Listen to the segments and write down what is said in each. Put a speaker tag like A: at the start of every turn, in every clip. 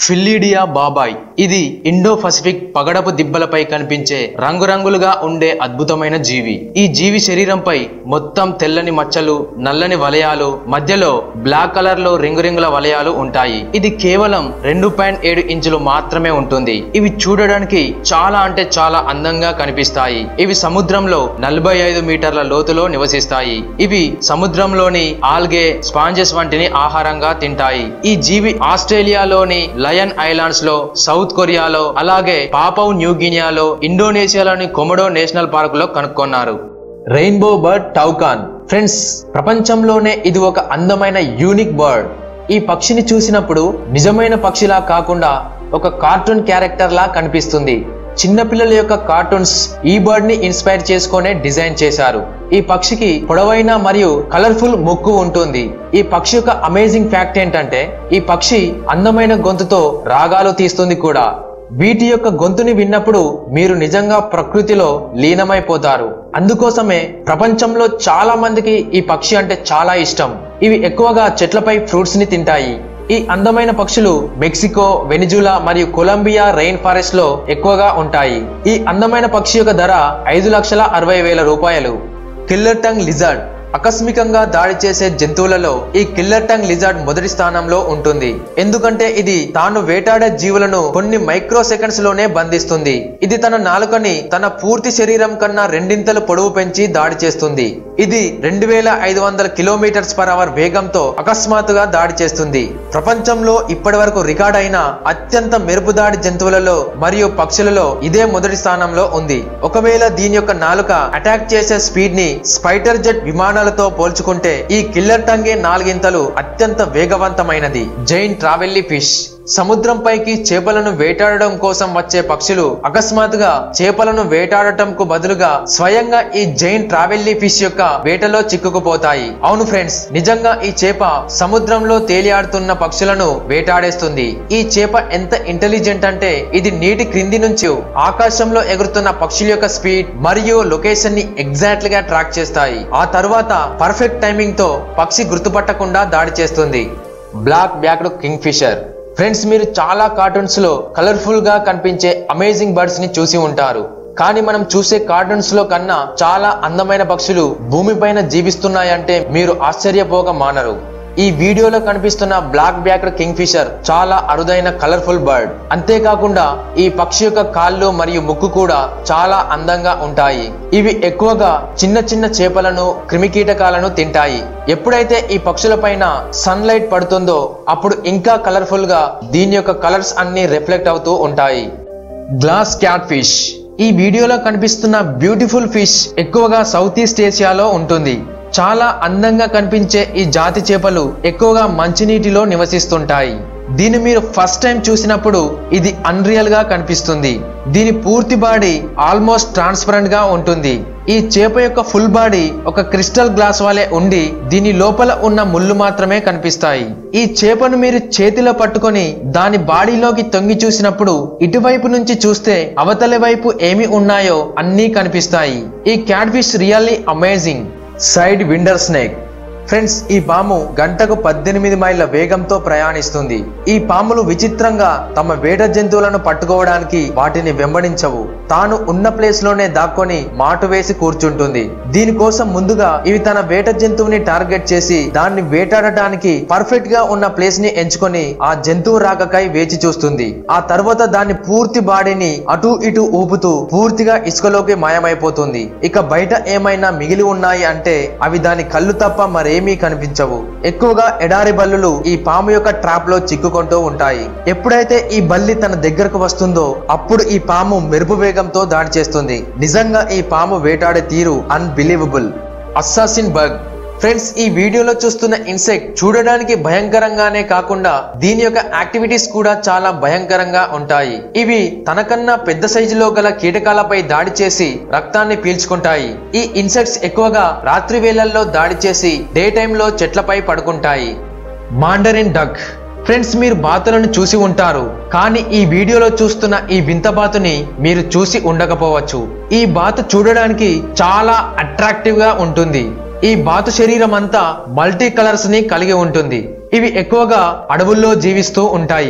A: ఫిల్లీడియా బాబాయ్ ఇది Indo Pacific పగడపు దిబ్బలపై కనిపించే రంగురంగులుగా ఉండే అద్భుతమైన జీవి ఈ జీవి శరీరంపై మొత్తం తెల్లని మచ్చలు నల్లని వలయాలు మధ్యలో బ్లాక్ కలర్ లో రింగు రింగుల వలయాలు ఉంటాయి ఇది కేవలం రెండు పాయింట్ ఏడు ఇంచులు మాత్రమే ఉంటుంది ఇవి చూడడానికి చాలా అంటే చాలా అందంగా కనిపిస్తాయి ఇవి సముద్రంలో నలభై ఐదు మీటర్ల లోతులో నివసిస్తాయి ఇవి సముద్రంలోని ఆల్గే స్పాంజెస్ వంటిని ఆహారంగా తింటాయి ఈ జీవి ఆస్ట్రేలియాలోని లయన్ ఐలాండ్స్ లో సౌత్ కొరియాలో అలాగే పాపౌ న్యూ గినియాలో ఇండోనేషియాలోని కొమడో నేషనల్ పార్క్ లో కనుక్కున్నారు రెయిన్బో బర్డ్ టౌకాన్ ఫ్రెండ్స్ ప్రపంచంలోనే ఇది ఒక అందమైన యూనిక్ బర్డ్ ఈ పక్షిని చూసినప్పుడు నిజమైన పక్షిలా కాకుండా ఒక కార్టూన్ క్యారెక్టర్ లా కనిపిస్తుంది చిన్నపిల్లల యొక్క కార్టూన్స్ ఈ బర్డ్ ని ఇన్స్పైర్ చేసుకునే డిజైన్ చేశారు ఈ పక్షికి పొడవైన మరియు కలర్ఫుల్ ముక్కు ఉంటుంది ఈ పక్షి యొక్క అమేజింగ్ ఫ్యాక్ట్ ఏంటంటే ఈ పక్షి అందమైన గొంతుతో రాగాలు తీస్తుంది కూడా వీటి యొక్క గొంతుని విన్నప్పుడు మీరు నిజంగా ప్రకృతిలో లీనమైపోతారు అందుకోసమే ప్రపంచంలో చాలా మందికి ఈ పక్షి అంటే చాలా ఇష్టం ఇవి ఎక్కువగా చెట్లపై ఫ్రూట్స్ ని తింటాయి ఈ అందమైన పక్షులు మెక్సికో వెనిజులా మరియు కొలంబియా రెయిన్ ఫారెస్ట్ లో ఎక్కువగా ఉంటాయి ఈ అందమైన పక్షి యొక్క ధర ఐదు లక్షల అరవై వేల రూపాయలు కిల్లర్ టంగ్ లిజర్డ్ ఆకస్మికంగా దాడి చేసే జంతువులలో ఈ కిల్లర్ టంగ్ లిజర్డ్ మొదటి స్థానంలో ఉంటుంది ఎందుకంటే ఇది తాను వేటాడే జీవులను కొన్ని మైక్రో సెకండ్స్ లోనే బంధిస్తుంది ఇది తన నాలుకని తన పూర్తి శరీరం కన్నా రెండింతలు పొడవు పెంచి దాడి చేస్తుంది ఇది రెండు వేల ఐదు వందల కిలోమీటర్స్ పర్ అవర్ వేగంతో అకస్మాత్తుగా దాడి చేస్తుంది ప్రపంచంలో ఇప్పటి వరకు రికార్డ్ అయిన అత్యంత మెరుపు దాడి జంతువులలో మరియు పక్షులలో ఇదే మొదటి స్థానంలో ఉంది ఒకవేళ దీని యొక్క నాలుక అటాక్ చేసే స్పీడ్ ని స్పైటర్ జెట్ విమానాలతో పోల్చుకుంటే ఈ కిల్లర్ టంగే నాలుగింతలు అత్యంత వేగవంతమైనది జైన్ ట్రావెల్లీ ఫిష్ సముద్రం పైకి చేపలను వేటాడడం కోసం వచ్చే పక్షులు అకస్మాత్తుగా చేపలను వేటాడటంకు బదులుగా స్వయంగా ఈ జైన్ ట్రావెల్లీ ఫిష్ యొక్క వేటలో చిక్కుకుపోతాయి అవును ఫ్రెండ్స్ నిజంగా ఈ చేప సముద్రంలో తేలియాడుతున్న పక్షులను వేటాడేస్తుంది ఈ చేప ఎంత ఇంటెలిజెంట్ అంటే ఇది నీటి క్రింది నుంచి ఆకాశంలో ఎగురుతున్న పక్షుల యొక్క స్పీడ్ మరియు లొకేషన్ ని ఎగ్జాక్ట్ గా ట్రాక్ చేస్తాయి ఆ తర్వాత పర్ఫెక్ట్ టైమింగ్ తో పక్షి గుర్తుపట్టకుండా దాడి చేస్తుంది black backed kingfisher friends మీరు చాలా కార్టూన్స్ లో కలర్ఫుల్ గా కనిపించే అమేజింగ్ బర్డ్స్ ని చూసి ఉంటారు కానీ మనం చూసే కార్టూన్స్ లో కన్నా చాలా అందమైన పక్షులు భూమిపైన జీవిస్తున్నాయంటే మీరు ఆశ్చర్యపోక మానరు ఈ వీడియోలో కనిపిస్తున్న బ్లాక్ బ్యాక్డ్ కింగ్ ఫిషర్ చాలా అరుదైన కలర్ఫుల్ బర్డ్ అంతేకాకుండా ఈ పక్షి యొక్క కాళ్ళు మరియు ముక్కు కూడా చాలా అందంగా ఉంటాయి ఇవి ఎక్కువగా చిన్న చిన్న చేపలను క్రిమికీటకాలను తింటాయి ఎప్పుడైతే ఈ పక్షులపైన సన్లైట్ పడుతుందో అప్పుడు ఇంకా కలర్ఫుల్ గా దీని యొక్క కలర్స్ అన్ని రిఫ్లెక్ట్ అవుతూ ఉంటాయి గ్లాస్ క్యాట్ ఫిష్ ఈ వీడియోలో కనిపిస్తున్న బ్యూటిఫుల్ ఫిష్ ఎక్కువగా సౌత్ ఈస్ట్ ఏషియాలో ఉంటుంది చాలా అందంగా కనిపించే ఈ జాతి చేపలు ఎక్కువగా మంచినీటిలో నివసిస్తుంటాయి దీన్ని మీరు ఫస్ట్ టైం చూసినప్పుడు ఇది అన్రియల్ గా కనిపిస్తుంది దీని పూర్తి బాడీ ఆల్మోస్ట్ ట్రాన్స్పరెంట్ గా ఉంటుంది ఈ చేప యొక్క ఫుల్ బాడీ ఒక క్రిస్టల్ గ్లాస్ వలె ఉండి దీని లోపల ఉన్న ముళ్ళు మాత్రమే కనిపిస్తాయి ఈ చేపను మీరు చేతిలో పట్టుకొని దాని బాడీలోకి తొంగి చూసినప్పుడు ఇటువైపు నుంచి చూస్తే అవతలి వైపు ఏమి ఉన్నాయో అన్నీ కనిపిస్తాయి ఈ catfish really amazing sidewinder snake friends ఈ పాము గంటకు పద్దెనిమిది మైళ్ళ వేగంతో ప్రయాణిస్తుంది ఈ పాములు విచిత్రంగా తమ వేట జంతువులను పట్టుకోవడానికి వాటిని వెంబడించవు తాను ఉన్న ప్లేస్ లోనే దాక్కొని మాటు వేసి కూర్చుంటుంది దీనికోసం ముందుగా ఇవి తన వేట జంతువుని టార్గెట్ చేసి దాన్ని వేటాడటానికి పర్ఫెక్ట్ గా ఉన్న ప్లేస్ ని ఎంచుకొని ఆ జంతువు రాకకై వేచి చూస్తుంది ఆ తర్వాత దాని పూర్తి బాడీని అటు ఇటు ఊపుతూ పూర్తిగా ఇసుకలోకి మాయమైపోతుంది ఇక బయట ఏమైనా మిగిలి ఉన్నాయి అంటే అవి దాని కళ్ళు తప్ప మరే ఏమీ కనిపించవు ఎక్కువగా ఎడారి బల్లులు ఈ పాము యొక్క ట్రాప్ లో చిక్కుకుంటూ ఉంటాయి ఎప్పుడైతే ఈ బల్లి తన దగ్గరకు వస్తుందో అప్పుడు ఈ పాము మెరుపు వేగంతో దాడి చేస్తుంది నిజంగా ఈ పాము వేటాడే తీరు అన్బిలీవబుల్ అస్సాసిన్ బగ్ ఫ్రెండ్స్ ఈ వీడియోలో చూస్తున్న ఇన్సెక్ట్ చూడడానికి భయంకరంగానే కాకుండా దీని యొక్క యాక్టివిటీస్ కూడా చాలా భయంకరంగా ఉంటాయి ఇవి తనకన్నా పెద్ద సైజులో గల కీటకాలపై దాడి చేసి రక్తాన్ని పీల్చుకుంటాయి ఈ ఇన్సెక్ట్స్ ఎక్కువగా రాత్రి వేళల్లో దాడి చేసి డే టైంలో చెట్లపై పడుకుంటాయి మాండరిన్ డక్ ఫ్రెండ్స్ మీరు బాతులను చూసి ఉంటారు కానీ ఈ వీడియోలో చూస్తున్న ఈ వింత బాతుని మీరు చూసి ఉండకపోవచ్చు ఈ బాతు చూడడానికి చాలా అట్రాక్టివ్ గా ఉంటుంది ఈ బాతు శరీరం అంతా మల్టీ కలర్స్ ని కలిగి ఉంటుంది ఇవి ఎక్కువగా అడవుల్లో జీవిస్తూ ఉంటాయి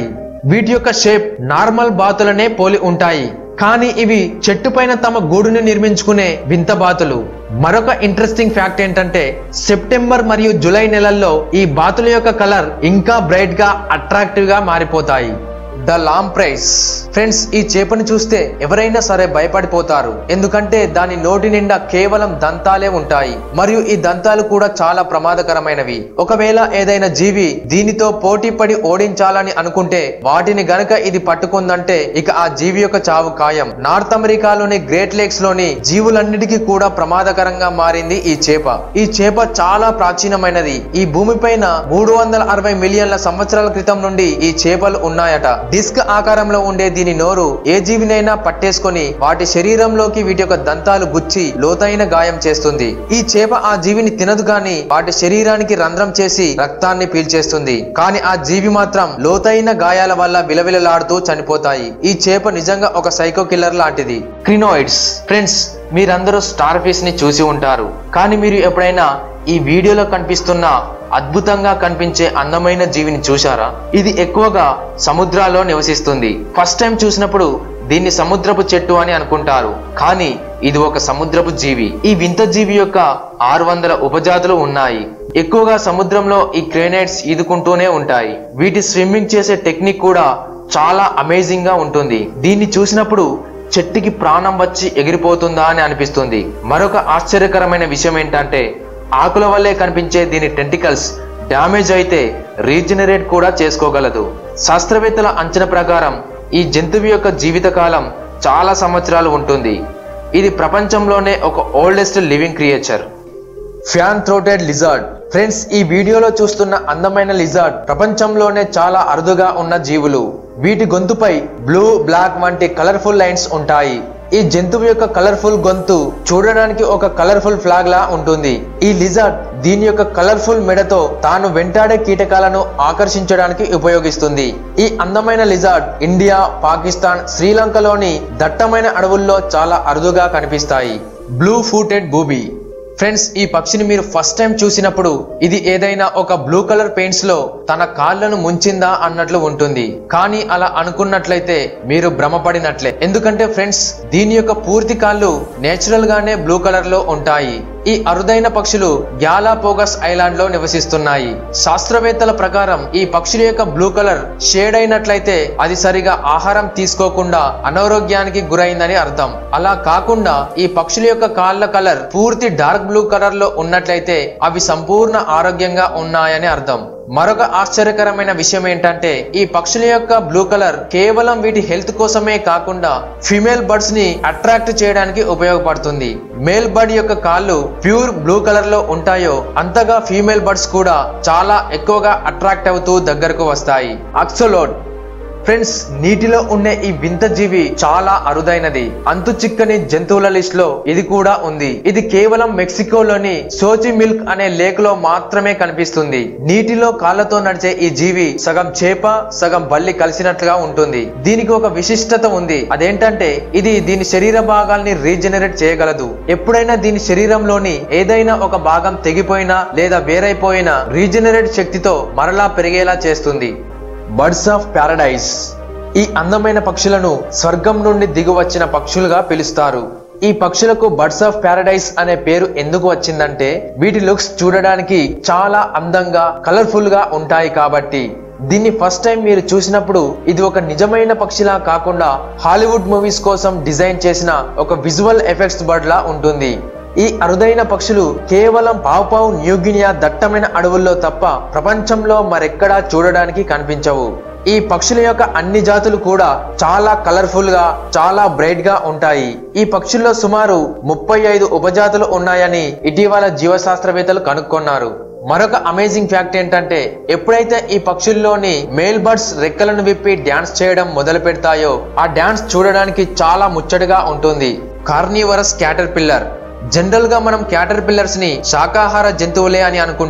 A: వీటి యొక్క షేప్ నార్మల్ బాతులనే పోలి ఉంటాయి కానీ ఇవి చెట్టు పైన తమ గూడుని నిర్మించుకునే వింత బాతులు మరొక ఇంట్రెస్టింగ్ ఫ్యాక్ట్ ఏంటంటే సెప్టెంబర్ మరియు జూలై నెలల్లో ఈ బాతుల యొక్క కలర్ ఇంకా బ్రైట్ గా అట్రాక్టివ్ గా మారిపోతాయి ద లాంప్రైస్ ఫ్రెండ్స్ ఈ చేపని చూస్తే ఎవరైనా సరే భయపడిపోతారు ఎందుకంటే దాని నోటి నిండా కేవలం దంతాలే ఉంటాయి మరియు ఈ దంతాలు కూడా చాలా ప్రమాదకరమైనవి ఒకవేళ ఏదైనా జీవి దీనితో పోటీ పడి ఓడించాలని అనుకుంటే వాటిని గనక ఇది పట్టుకుందంటే ఇక ఆ జీవి యొక్క చావు ఖాయం నార్త్ అమెరికాలోని గ్రేట్ లేక్స్ లోని జీవులన్నిటికీ కూడా ప్రమాదకరంగా మారింది ఈ చేప ఈ చేప చాలా ప్రాచీనమైనది ఈ భూమిపైన మూడు వందల అరవై మిలియన్ల సంవత్సరాల క్రితం నుండి ఈ చేపలు ఉన్నాయట డిస్క్ ఆకారంలో ఉండే దీని నోరు ఏ జీవినైనా పట్టేసుకొని వాటి శరీరంలోకి వీటి యొక్క దంతాలు గుచ్చి లోతైన గాయం చేస్తుంది ఈ చేప ఆ జీవిని తినదు గాని వాటి శరీరానికి రంధ్రం చేసి రక్తాన్ని పీల్చేస్తుంది కానీ ఆ జీవి మాత్రం లోతైన గాయాల వల్ల విలవిలలాడుతూ చనిపోతాయి ఈ చేప నిజంగా ఒక సైకో కిల్లర్ లాంటిది క్రినోయిడ్స్ ఫ్రెండ్స్ మీరందరూ స్టార్ ఫిష్ ని చూసి ఉంటారు కానీ మీరు ఎప్పుడైనా ఈ వీడియోలో కనిపిస్తున్న అద్భుతంగా కనిపించే అందమైన జీవిని చూశారా ఇది ఎక్కువగా సముద్రాల్లో నివసిస్తుంది ఫస్ట్ టైం చూసినప్పుడు దీన్ని సముద్రపు చెట్టు అని అనుకుంటారు కానీ ఇది ఒక సముద్రపు జీవి ఈ వింత జీవి యొక్క ఆరు వందల ఉపజాతులు ఉన్నాయి ఎక్కువగా సముద్రంలో ఈ క్రేనైట్స్ ఈదుకుంటూనే ఉంటాయి వీటి స్విమ్మింగ్ చేసే టెక్నిక్ కూడా చాలా అమేజింగ్ గా ఉంటుంది దీన్ని చూసినప్పుడు చెట్టుకి ప్రాణం వచ్చి ఎగిరిపోతుందా అని అనిపిస్తుంది మరొక ఆశ్చర్యకరమైన విషయం ఏంటంటే ఆకుల వల్లే కనిపించే దీని టెంటికల్స్ డ్యామేజ్ అయితే రీజనరేట్ కూడా చేసుకోగలదు శాస్త్రవేత్తల అంచనా ప్రకారం ఈ జంతువు యొక్క జీవితకాలం చాలా సంవత్సరాలు ఉంటుంది ఇది ప్రపంచంలోనే ఒక oldest living creature fan throated lizard friends ఈ వీడియోలో చూస్తున్న అందమైన లిజార్డ్ ప్రపంచంలోనే చాలా అరుదుగా ఉన్న జీవులు వీటి గొంతుపై బ్లూ బ్లాక్ వంటి కలర్ఫుల్ లైన్స్ ఉంటాయి ఈ జంతువు యొక్క కలర్ఫుల్ గొంతు చూడడానికి ఒక కలర్ఫుల్ ఫ్లాగ్ లా ఉంటుంది ఈ లిజార్డ్ దీని యొక్క కలర్ఫుల్ మెడతో తాను వెంటాడే కీటకాలను ఆకర్షించడానికి ఉపయోగిస్తుంది ఈ అందమైన లిజార్డ్ ఇండియా పాకిస్తాన్ శ్రీలంకలోని దట్టమైన అడవుల్లో చాలా అరుదుగా కనిపిస్తాయి బ్లూ ఫూటెడ్ బూబీ ఫ్రెండ్స్ ఈ పక్షిని మీరు ఫస్ట్ టైం చూసినప్పుడు ఇది ఏదైనా ఒక బ్లూ కలర్ పెయింట్స్ లో తన కాళ్ళను ముంచిందా అన్నట్లు ఉంటుంది కానీ అలా అనుకున్నట్లయితే మీరు భ్రమపడినట్లే ఎందుకంటే ఫ్రెండ్స్ దీని యొక్క పూర్తి కాళ్ళు నేచురల్ గానే బ్లూ కలర్ లో ఉంటాయి ఈ అరుదైన పక్షులు గ్యాలాపోగస్ ఐలాండ్ లో నివసిస్తున్నాయి శాస్త్రవేత్తల ప్రకారం ఈ పక్షుల యొక్క బ్లూ కలర్ షేడ్ అయినట్లయితే అది సరిగా ఆహారం తీసుకోకుండా అనారోగ్యానికి గురైందని అర్థం అలా కాకుండా ఈ పక్షుల యొక్క కాళ్ళ కలర్ పూర్తి డార్క్ బ్లూ కలర్ లో ఉన్నట్లయితే అవి సంపూర్ణ ఆరోగ్యంగా ఉన్నాయని అర్థం మరొక ఆశ్చర్యకరమైన విషయం ఏంటంటే ఈ పక్షుల యొక్క బ్లూ కలర్ కేవలం వీటి హెల్త్ కోసమే కాకుండా ఫిమేల్ బర్డ్స్ ని అట్రాక్ట్ చేయడానికి ఉపయోగపడుతుంది మేల్ బర్డ్ యొక్క కాళ్ళు ప్యూర్ బ్లూ కలర్ లో ఉంటాయో అంతగా ఫీమేల్ బర్డ్స్ కూడా చాలా ఎక్కువగా అట్రాక్ట్ అవుతూ దగ్గరకు వస్తాయి అక్సోలోడ్ ఫ్రెండ్స్ నీటిలో ఉండే ఈ వింత జీవి చాలా అరుదైనది అంతు చిక్కని జంతువుల లిస్ట్ లో ఇది కూడా ఉంది ఇది కేవలం మెక్సికోలోని సోచి మిల్క్ అనే లేక్ లో మాత్రమే కనిపిస్తుంది నీటిలో కాళ్ళతో నడిచే ఈ జీవి సగం చేప సగం బల్లి కలిసినట్లుగా ఉంటుంది దీనికి ఒక విశిష్టత ఉంది అదేంటంటే ఇది దీని శరీర భాగాల్ని రీజనరేట్ చేయగలదు ఎప్పుడైనా దీని శరీరంలోని ఏదైనా ఒక భాగం తెగిపోయినా లేదా వేరైపోయినా రీజనరేట్ శక్తితో మరలా పెరిగేలా చేస్తుంది బర్డ్స్ ఆఫ్ ప్యారడైజ్ ఈ అందమైన పక్షులను స్వర్గం నుండి దిగువచ్చిన పక్షులుగా పిలుస్తారు ఈ పక్షులకు బర్డ్స్ ఆఫ్ ప్యారడైజ్ అనే పేరు ఎందుకు వచ్చిందంటే వీటి లుక్స్ చూడడానికి చాలా అందంగా కలర్ఫుల్ గా ఉంటాయి కాబట్టి దీన్ని ఫస్ట్ టైం మీరు చూసినప్పుడు ఇది ఒక నిజమైన పక్షిలా కాకుండా హాలీవుడ్ మూవీస్ కోసం డిజైన్ చేసిన ఒక విజువల్ ఎఫెక్ట్స్ బర్డ్ లా ఉంటుంది ఈ అరుదైన పక్షులు కేవలం పావుపావు న్యూగినియా దట్టమైన అడవుల్లో తప్ప ప్రపంచంలో మరెక్కడా చూడడానికి కనిపించవు ఈ పక్షుల యొక్క అన్ని జాతులు కూడా చాలా కలర్ఫుల్ గా చాలా బ్రైట్ గా ఉంటాయి ఈ పక్షుల్లో సుమారు ముప్పై ఐదు ఉపజాతులు ఉన్నాయని ఇటీవల జీవశాస్త్రవేత్తలు కనుక్కున్నారు మరొక అమేజింగ్ ఫ్యాక్ట్ ఏంటంటే ఎప్పుడైతే ఈ పక్షుల్లోని మేల్ బర్డ్స్ రెక్కలను విప్పి డ్యాన్స్ చేయడం మొదలు పెడతాయో ఆ డ్యాన్స్ చూడడానికి చాలా ముచ్చటగా ఉంటుంది కార్నివరస్ క్యాటర్ పిల్లర్ జనరల్ గా మనం క్యాటర్ పిల్లర్స్ ని శాకాహార జంతువులే అని అనుకుంటాం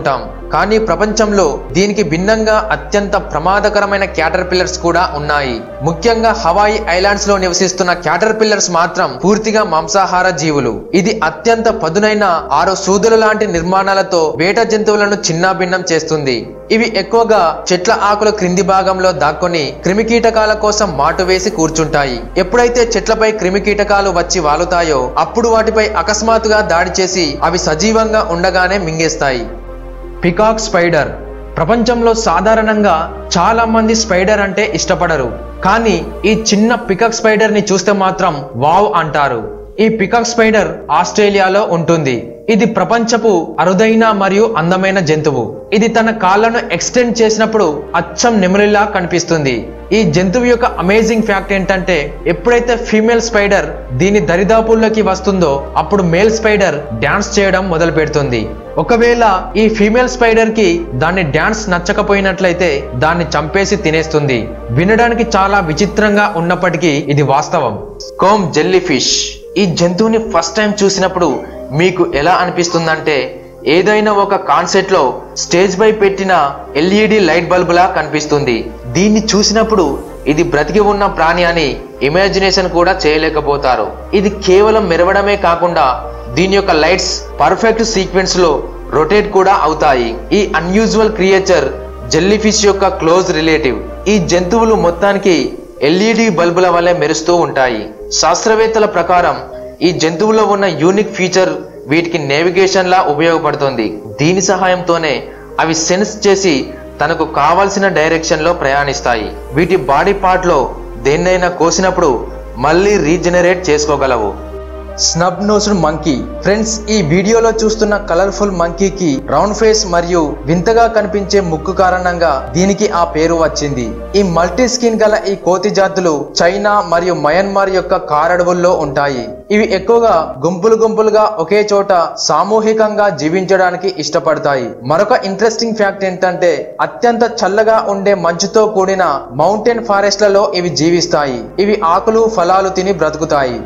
A: కానీ ప్రపంచంలో దీనికి భిన్నంగా అత్యంత ప్రమాదకరమైన క్యాటర్ పిల్లర్స్ కూడా ఉన్నాయి ముఖ్యంగా హవాయి ఐలాండ్స్ లో నివసిస్తున్న క్యాటర్ పిల్లర్స్ మాత్రం పూర్తిగా మాంసాహార జీవులు ఇది అత్యంత పదునైన ఆరు సూదుల లాంటి నిర్మాణాలతో వేట జంతువులను చిన్నాభిన్నం చేస్తుంది ఇవి ఎక్కువగా చెట్ల ఆకుల క్రింది భాగంలో దాక్కొని క్రిమికీటకాల కోసం మాటు వేసి కూర్చుంటాయి ఎప్పుడైతే చెట్లపై క్రిమికీటకాలు వచ్చి వాలుతాయో అప్పుడు వాటిపై అకస్మాత్తుగా దాడి చేసి అవి సజీవంగా ఉండగానే మింగేస్తాయి పికాక్ స్పైడర్ ప్రపంచంలో సాధారణంగా చాలా మంది స్పైడర్ అంటే ఇష్టపడరు కానీ ఈ చిన్న పికాక్ స్పైడర్ ని చూస్తే మాత్రం వావ్ అంటారు ఈ పికాక్ స్పైడర్ ఆస్ట్రేలియాలో ఉంటుంది ఇది ప్రపంచపు అరుదైన మరియు అందమైన జంతువు ఇది తన కాళ్ళను ఎక్స్టెండ్ చేసినప్పుడు అచ్చం నెమలిలా కనిపిస్తుంది ఈ జంతువు యొక్క అమేజింగ్ ఫ్యాక్ట్ ఏంటంటే ఎప్పుడైతే ఫీమేల్ స్పైడర్ దీని దరిదాపుల్లోకి వస్తుందో అప్పుడు మేల్ స్పైడర్ డాన్స్ చేయడం మొదలు పెడుతుంది ఒకవేళ ఈ ఫీమేల్ స్పైడర్ కి దాని డాన్స్ నచ్చకపోయినట్లయితే దాన్ని చంపేసి తినేస్తుంది వినడానికి చాలా విచిత్రంగా ఉన్నప్పటికీ ఇది వాస్తవం కోమ్ జెల్లీ ఫిష్ ఈ జంతువుని ఫస్ట్ టైం చూసినప్పుడు మీకు ఎలా అనిపిస్తుందంటే ఏదైనా ఒక కాన్సెప్ట్ లో స్టేజ్ పై పెట్టిన ఎల్ఈడి లైట్ బల్బులా కనిపిస్తుంది దీన్ని చూసినప్పుడు ఇది బ్రతికి ఉన్న ప్రాణి అని ఇమాజినేషన్ కూడా చేయలేకపోతారు ఇది కేవలం మెరవడమే కాకుండా దీని యొక్క లైట్స్ పర్ఫెక్ట్ సీక్వెన్స్ లో రొటేట్ కూడా అవుతాయి ఈ అన్యూజువల్ క్రియేచర్ జెల్లీ ఫిష్ యొక్క క్లోజ్ రిలేటివ్ ఈ జంతువులు మొత్తానికి ఎల్ఈడి బల్బుల వల్లే మెరుస్తూ ఉంటాయి శాస్త్రవేత్తల ప్రకారం ఈ జంతువులో ఉన్న యూనిక్ ఫీచర్ వీటికి నేవిగేషన్ లా ఉపయోగపడుతుంది దీని సహాయంతోనే అవి సెన్స్ చేసి తనకు కావాల్సిన డైరెక్షన్ లో ప్రయాణిస్తాయి వీటి బాడీ పార్ట్ లో దేన్నైనా కోసినప్పుడు మళ్ళీ రీజనరేట్ చేసుకోగలవు స్నబ్ నోస్డ్ మంకీ ఫ్రెండ్స్ ఈ వీడియోలో చూస్తున్న కలర్ఫుల్ మంకీకి రౌండ్ ఫేస్ మరియు వింతగా కనిపించే ముక్కు కారణంగా దీనికి ఆ పేరు వచ్చింది ఈ మల్టీ స్కిన్ గల ఈ కోతి జాతులు చైనా మరియు మయన్మార్ యొక్క కారడవుల్లో ఉంటాయి ఇవి ఎక్కువగా గుంపులు గుంపులుగా ఒకే చోట సామూహికంగా జీవించడానికి ఇష్టపడతాయి మరొక ఇంట్రెస్టింగ్ ఫ్యాక్ట్ ఏంటంటే అత్యంత చల్లగా ఉండే మంచుతో కూడిన మౌంటైన్ ఫారెస్ట్లలో ఇవి జీవిస్తాయి ఇవి ఆకులు ఫలాలు తిని బ్రతుకుతాయి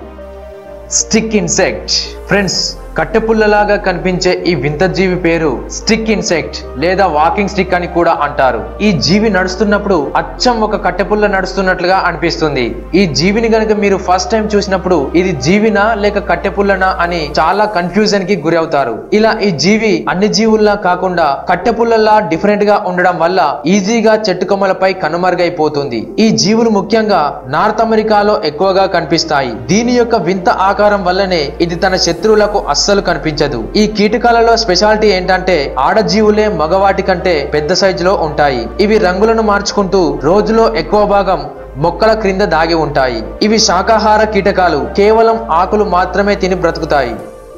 A: స్టిక్ ఇన్సెక్ట్ ఫ్రెండ్స్ కట్టెపుల్లలాగా కనిపించే ఈ వింత జీవి పేరు స్టిక్ ఇన్సెక్ట్ లేదా వాకింగ్ స్టిక్ అని కూడా అంటారు ఈ జీవి నడుస్తున్నప్పుడు అచ్చం ఒక కట్టెపుల్ల నడుస్తున్నట్లుగా అనిపిస్తుంది ఈ జీవిని గనుక మీరు ఫస్ట్ టైం చూసినప్పుడు ఇది జీవినా లేక కట్టెపుల్లనా అని చాలా కన్ఫ్యూజన్ కి గురి అవుతారు ఇలా ఈ జీవి అన్ని జీవుల్లా కాకుండా కట్టెపుల్లలా డిఫరెంట్ గా ఉండడం వల్ల ఈజీగా చెట్టు కొమ్మలపై కనుమరుగైపోతుంది ఈ జీవులు ముఖ్యంగా నార్త్ అమెరికాలో ఎక్కువగా కనిపిస్తాయి దీని యొక్క వింత ఆకారం వల్లనే ఇది తన శత్రువులకు అస్సలు కనిపించదు ఈ కీటకాలలో స్పెషాలిటీ ఏంటంటే ఆడజీవులే మగవాటి కంటే పెద్ద సైజులో ఉంటాయి ఇవి రంగులను మార్చుకుంటూ రోజులో ఎక్కువ భాగం మొక్కల క్రింద దాగి ఉంటాయి ఇవి శాకాహార కీటకాలు కేవలం ఆకులు మాత్రమే తిని బ్రతుకుతాయి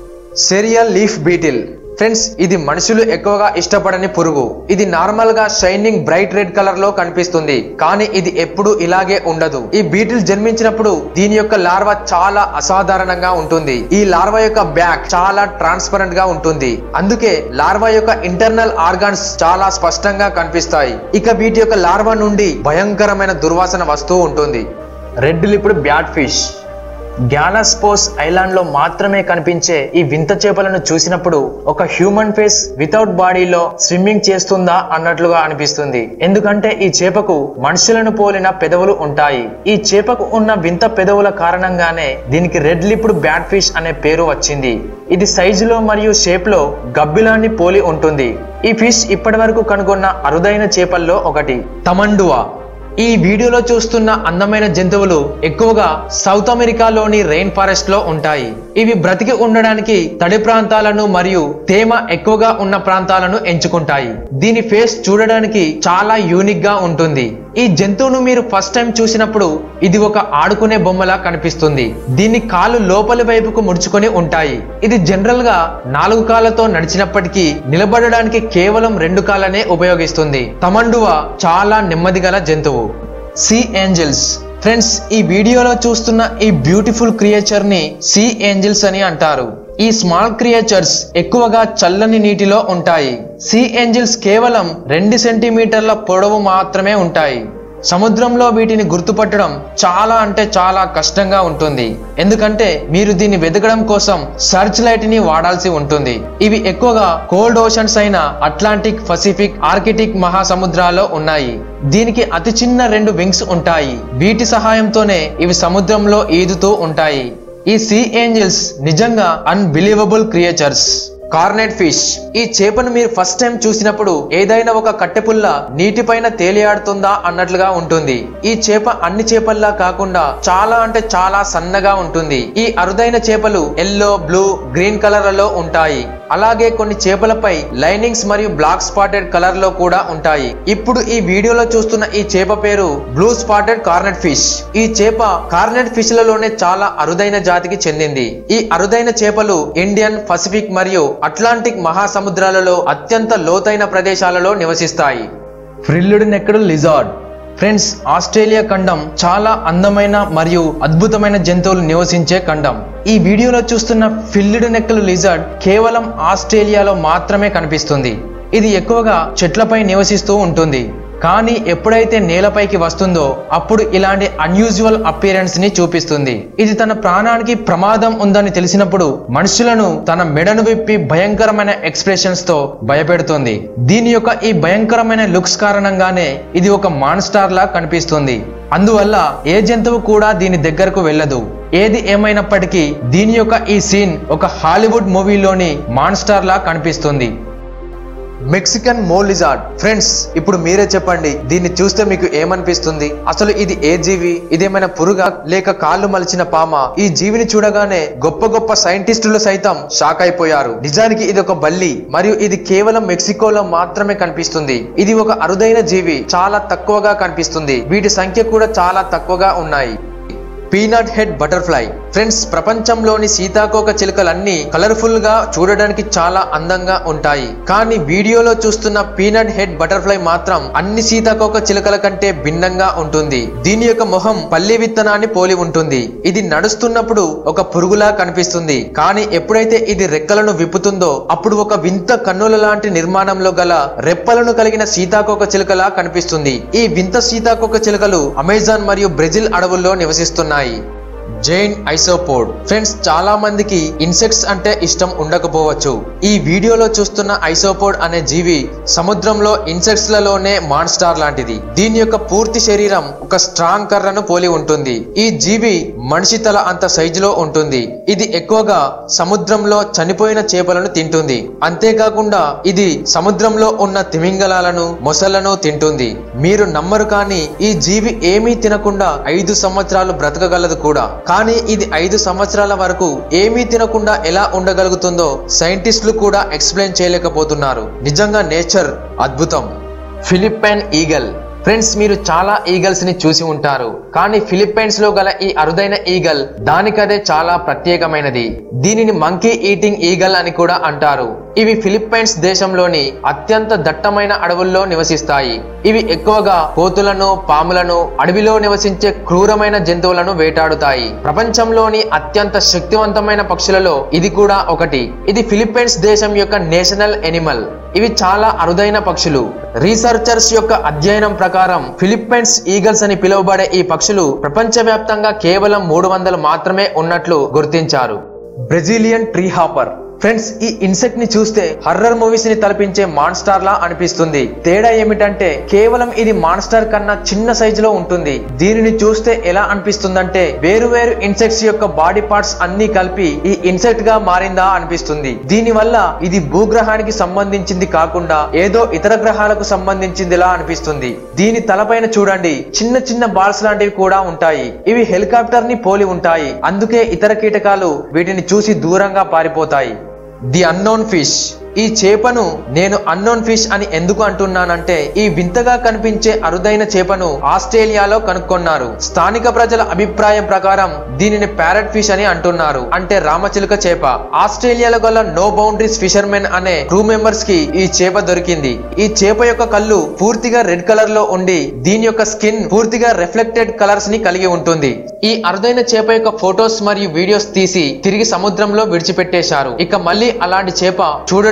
A: సెరియల్ లీఫ్ బీటిల్ ఫ్రెండ్స్ ఇది మనుషులు ఎక్కువగా ఇష్టపడని పురుగు ఇది నార్మల్ గా షైనింగ్ బ్రైట్ రెడ్ కలర్ లో కనిపిస్తుంది కానీ ఇది ఎప్పుడు ఇలాగే ఉండదు ఈ బీటిల్ జన్మించినప్పుడు దీని యొక్క లార్వా చాలా అసాధారణంగా ఉంటుంది ఈ లార్వా యొక్క బ్యాక్ చాలా ట్రాన్స్పరెంట్ గా ఉంటుంది అందుకే లార్వా యొక్క ఇంటర్నల్ ఆర్గాన్స్ చాలా స్పష్టంగా కనిపిస్తాయి ఇక వీటి యొక్క లార్వా నుండి భయంకరమైన దుర్వాసన వస్తూ ఉంటుంది red lipped batfish Galapagos island లో మాత్రమే కనిపించే ఈ వింత చేపలను చూసినప్పుడు ఒక హ్యూమన్ ఫేస్ వితౌట్ బాడీలో స్విమ్మింగ్ చేస్తుందా అన్నట్లుగా అనిపిస్తుంది ఎందుకంటే ఈ చేపకు మనుషులను పోలిన పెదవులు ఉంటాయి ఈ చేపకు ఉన్న వింత పెదవుల కారణంగానే దీనికి రెడ్ లిప్డ్ బ్యాట్ ఫిష్ అనే పేరు వచ్చింది ఇది సైజులో మరియు షేప్ లో గబ్బిలాన్ని పోలి ఉంటుంది ఈ ఫిష్ ఇప్పటి వరకు కనుగొన్న అరుదైన చేపల్లో ఒకటి తమండువా ఈ వీడియోలో చూస్తున్న అందమైన జంతువులు ఎక్కువగా సౌత్ అమెరికాలోని రెయిన్ ఫారెస్ట్ లో ఉంటాయి ఇవి బ్రతికి ఉండడానికి తడి ప్రాంతాలను మరియు తేమ ఎక్కువగా ఉన్న ప్రాంతాలను ఎంచుకుంటాయి దీని ఫేస్ చూడడానికి చాలా యూనిక్ గా ఉంటుంది ఈ జంతువును మీరు ఫస్ట్ టైం చూసినప్పుడు ఇది ఒక ఆడుకునే బొమ్మలా కనిపిస్తుంది దీని కాలు లోపలి వైపుకు ముడుచుకొని ఉంటాయి ఇది జనరల్ గా నాలుగు కాళ్ళతో నడిచినప్పటికీ నిలబడడానికి కేవలం రెండు కాళ్ళనే ఉపయోగిస్తుంది తమండువ చాలా నెమ్మదిగల జంతువు సీ ఏంజల్స్ ఫ్రెండ్స్ ఈ వీడియోలో చూస్తున్న ఈ బ్యూటిఫుల్ క్రియేచర్ ని సీ ఏంజల్స్ అని అంటారు ఈ స్మాల్ క్రియేచర్స్ ఎక్కువగా చల్లని నీటిలో ఉంటాయి సీ ఏంజల్స్ కేవలం రెండు సెంటీమీటర్ల పొడవు మాత్రమే ఉంటాయి సముద్రంలో వీటిని గుర్తుపట్టడం చాలా అంటే చాలా కష్టంగా ఉంటుంది ఎందుకంటే మీరు దీన్ని వెతకడం కోసం సర్చ్ లైట్ ని వాడాల్సి ఉంటుంది ఇవి ఎక్కువగా కోల్డ్ ఓషన్స్ అయిన అట్లాంటిక్ పసిఫిక్ ఆర్కిటిక్ మహాసముద్రాల్లో ఉన్నాయి దీనికి అతి చిన్న రెండు వింగ్స్ ఉంటాయి వీటి సహాయంతోనే ఇవి సముద్రంలో ఈదుతూ ఉంటాయి ఈ సీ ఏంజల్స్ నిజంగా అన్బిలీవబుల్ క్రియేచర్స్ కార్నెట్ ఫిష్ ఈ చేపను మీరు ఫస్ట్ టైం చూసినప్పుడు ఏదైనా ఒక కట్టెపుల్ల నీటిపైన తేలియాడుతుందా అన్నట్లుగా ఉంటుంది ఈ చేప అన్ని చేపల్లా కాకుండా చాలా అంటే చాలా సన్నగా ఉంటుంది ఈ అరుదైన చేపలు ఎల్లో బ్లూ గ్రీన్ కలర్లలో ఉంటాయి అలాగే కొన్ని చేపలపై లైనింగ్స్ మరియు బ్లాక్ స్పాటెడ్ కలర్ లో కూడా ఉంటాయి ఇప్పుడు ఈ వీడియోలో చూస్తున్న ఈ చేప పేరు బ్లూ స్పాటెడ్ కార్నెట్ ఫిష్ ఈ చేప కార్నెట్ ఫిష్ లలోనే చాలా అరుదైన జాతికి చెందింది ఈ అరుదైన చేపలు ఇండియన్ పసిఫిక్ మరియు అట్లాంటిక్ మహాసముద్రాలలో అత్యంత లోతైన ప్రదేశాలలో నివసిస్తాయి frilled necked lizard friends Australia ఖండం చాలా అందమైన మరియు అద్భుతమైన జంతువులు నివసించే ఖండం ఈ వీడియోలో చూస్తున్న ఫిల్లుడ్ నెక్కలు లిజార్డ్ కేవలం ఆస్ట్రేలియాలో మాత్రమే కనిపిస్తుంది ఇది ఎక్కువగా చెట్లపై నివసిస్తూ ఉంటుంది కానీ ఎప్పుడైతే నేలపైకి వస్తుందో అప్పుడు ఇలాంటి అన్యూజువల్ అపియరెన్స్ ని చూపిస్తుంది ఇది తన ప్రాణానికి ప్రమాదం ఉందని తెలిసినప్పుడు మనుషులను తన మెడను విప్పి భయంకరమైన ఎక్స్ప్రెషన్స్ తో భయపెడుతుంది దీని యొక్క ఈ భయంకరమైన లుక్స్ కారణంగానే ఇది ఒక మాన్స్టార్ లా కనిపిస్తుంది అందువల్ల ఏ జంతువు కూడా దీని దగ్గరకు వెళ్ళదు ఏది ఏమైనప్పటికీ దీని యొక్క ఈ సీన్ ఒక హాలీవుడ్ మూవీలోని మాన్స్టార్ లా కనిపిస్తుంది మెక్సికన్ మోలిజార్డ్ ఫ్రెండ్స్ ఇప్పుడు మీరే చెప్పండి దీన్ని చూస్తే మీకు ఏమనిపిస్తుంది అసలు ఇది ఏ జీవి ఇదేమైనా పురుగా లేక కాళ్ళు మలిచిన పామ ఈ జీవిని చూడగానే గొప్ప గొప్ప సైంటిస్టులు సైతం షాక్ అయిపోయారు నిజానికి ఇది ఒక బల్లి మరియు ఇది కేవలం మెక్సికోలో మాత్రమే కనిపిస్తుంది ఇది ఒక అరుదైన జీవి చాలా తక్కువగా కనిపిస్తుంది వీటి సంఖ్య కూడా చాలా తక్కువగా ఉన్నాయి పీనట్ హెడ్ బటర్ఫ్లై ఫ్రెండ్స్ ప్రపంచంలోని సీతాకోక చిలుకలన్నీ కలర్ఫుల్ గా చూడడానికి చాలా అందంగా ఉంటాయి కానీ వీడియోలో చూస్తున్న పీనట్ హెడ్ బటర్ఫ్లై మాత్రం అన్ని సీతాకోక చిలుకల కంటే భిన్నంగా ఉంటుంది దీని యొక్క మొహం పల్లి విత్తనాన్ని పోలి ఉంటుంది ఇది నడుస్తున్నప్పుడు ఒక పురుగులా కనిపిస్తుంది కానీ ఎప్పుడైతే ఇది రెక్కలను విప్పుతుందో అప్పుడు ఒక వింత కన్నుల లాంటి నిర్మాణంలో గల రెప్పలను కలిగిన సీతాకోక చిలుకలా కనిపిస్తుంది ఈ వింత సీతాకోక చిలుకలు అమెజాన్ మరియు బ్రెజిల్ అడవుల్లో నివసిస్తున్నాయి జైన్ ఐసోపోడ్ ఫ్రెండ్స్ చాలా మందికి ఇన్సెక్ట్స్ అంటే ఇష్టం ఉండకపోవచ్చు ఈ వీడియోలో చూస్తున్న ఐసోపోడ్ అనే జీవి సముద్రంలో ఇన్సెక్ట్స్ లలోనే మాన్స్టార్ లాంటిది దీని యొక్క పూర్తి శరీరం ఒక స్ట్రాంగ్ కర్రను పోలి ఉంటుంది ఈ జీవి మనిషి తల అంత సైజులో ఉంటుంది ఇది ఎక్కువగా సముద్రంలో చనిపోయిన చేపలను తింటుంది అంతేకాకుండా ఇది సముద్రంలో ఉన్న తిమింగలాలను మొసళ్లను తింటుంది మీరు నమ్మరు కానీ ఈ జీవి ఏమీ తినకుండా ఐదు సంవత్సరాలు బ్రతకగలదు కూడా కానీ ఇది ఐదు సంవత్సరాల వరకు ఏమీ తినకుండా ఎలా ఉండగలుగుతుందో సైంటిస్టులు కూడా ఎక్స్ప్లెయిన్ చేయలేకపోతున్నారు నిజంగా నేచర్ అద్భుతం ఫిలిప్పైన్ ఈగల్ ఫ్రెండ్స్ మీరు చాలా ఈగల్స్ ని చూసి ఉంటారు కానీ ఫిలిప్పైన్స్ లో గల ఈ అరుదైన ఈగల్ దానికదే చాలా ప్రత్యేకమైనది దీనిని మంకీ ఈటింగ్ ఈగల్ అని కూడా అంటారు ఇవి ఫిలిప్పైన్స్ దేశంలోని అత్యంత దట్టమైన అడవుల్లో నివసిస్తాయి ఇవి ఎక్కువగా కోతులను పాములను అడవిలో నివసించే క్రూరమైన జంతువులను వేటాడుతాయి ప్రపంచంలోని అత్యంత శక్తివంతమైన పక్షులలో ఇది కూడా ఒకటి ఇది ఫిలిప్పైన్స్ దేశం యొక్క నేషనల్ ఎనిమల్ ఇవి చాలా అరుదైన పక్షులు రీసెర్చర్స్ యొక్క అధ్యయనం ప్రకారం ఫిలిప్పైన్స్ ఈగల్స్ అని పిలువబడే ఈ పక్షులు ప్రపంచవ్యాప్తంగా కేవలం మూడు వందలు మాత్రమే ఉన్నట్లు గుర్తించారు బ్రెజిలియన్ ట్రీ హాపర్ ఫ్రెండ్స్ ఈ ఇన్సెక్ట్ ని చూస్తే హర్రర్ మూవీస్ ని తలపించే మాన్స్టార్ లా అనిపిస్తుంది తేడా ఏమిటంటే కేవలం ఇది మాన్స్టార్ కన్నా చిన్న సైజులో ఉంటుంది దీనిని చూస్తే ఎలా అనిపిస్తుందంటే వేరు వేరు ఇన్సెక్ట్స్ యొక్క బాడీ పార్ట్స్ అన్ని కలిపి ఈ ఇన్సెక్ట్ గా మారిందా అనిపిస్తుంది దీని వల్ల ఇది భూగ్రహానికి సంబంధించింది కాకుండా ఏదో ఇతర గ్రహాలకు సంబంధించిందిలా అనిపిస్తుంది దీని తలపైన చూడండి చిన్న చిన్న బాల్స్ లాంటివి కూడా ఉంటాయి ఇవి హెలికాప్టర్ ని పోలి ఉంటాయి అందుకే ఇతర కీటకాలు వీటిని చూసి దూరంగా పారిపోతాయి ది అన్నోన్ ఫిష్ ఈ చేపను నేను అన్నోన్ ఫిష్ అని ఎందుకు అంటున్నానంటే ఈ వింతగా కనిపించే అరుదైన చేపను ఆస్ట్రేలియాలో కనుక్కున్నారు స్థానిక ప్రజల అభిప్రాయం ప్రకారం దీనిని ప్యారెట్ ఫిష్ అని అంటున్నారు అంటే రామచిలుక చేప ఆస్ట్రేలియాలో గల నో బౌండరీస్ ఫిషర్మెన్ అనే క్రూ మెంబర్స్ కి ఈ చేప దొరికింది ఈ చేప యొక్క కళ్ళు పూర్తిగా రెడ్ కలర్ లో ఉండి దీని యొక్క స్కిన్ పూర్తిగా రిఫ్లెక్టెడ్ కలర్స్ ని కలిగి ఉంటుంది ఈ అరుదైన చేప యొక్క ఫొటోస్ మరియు వీడియోస్ తీసి తిరిగి సముద్రంలో విడిచిపెట్టేశారు ఇక మళ్ళీ అలాంటి చేప చూడడానికి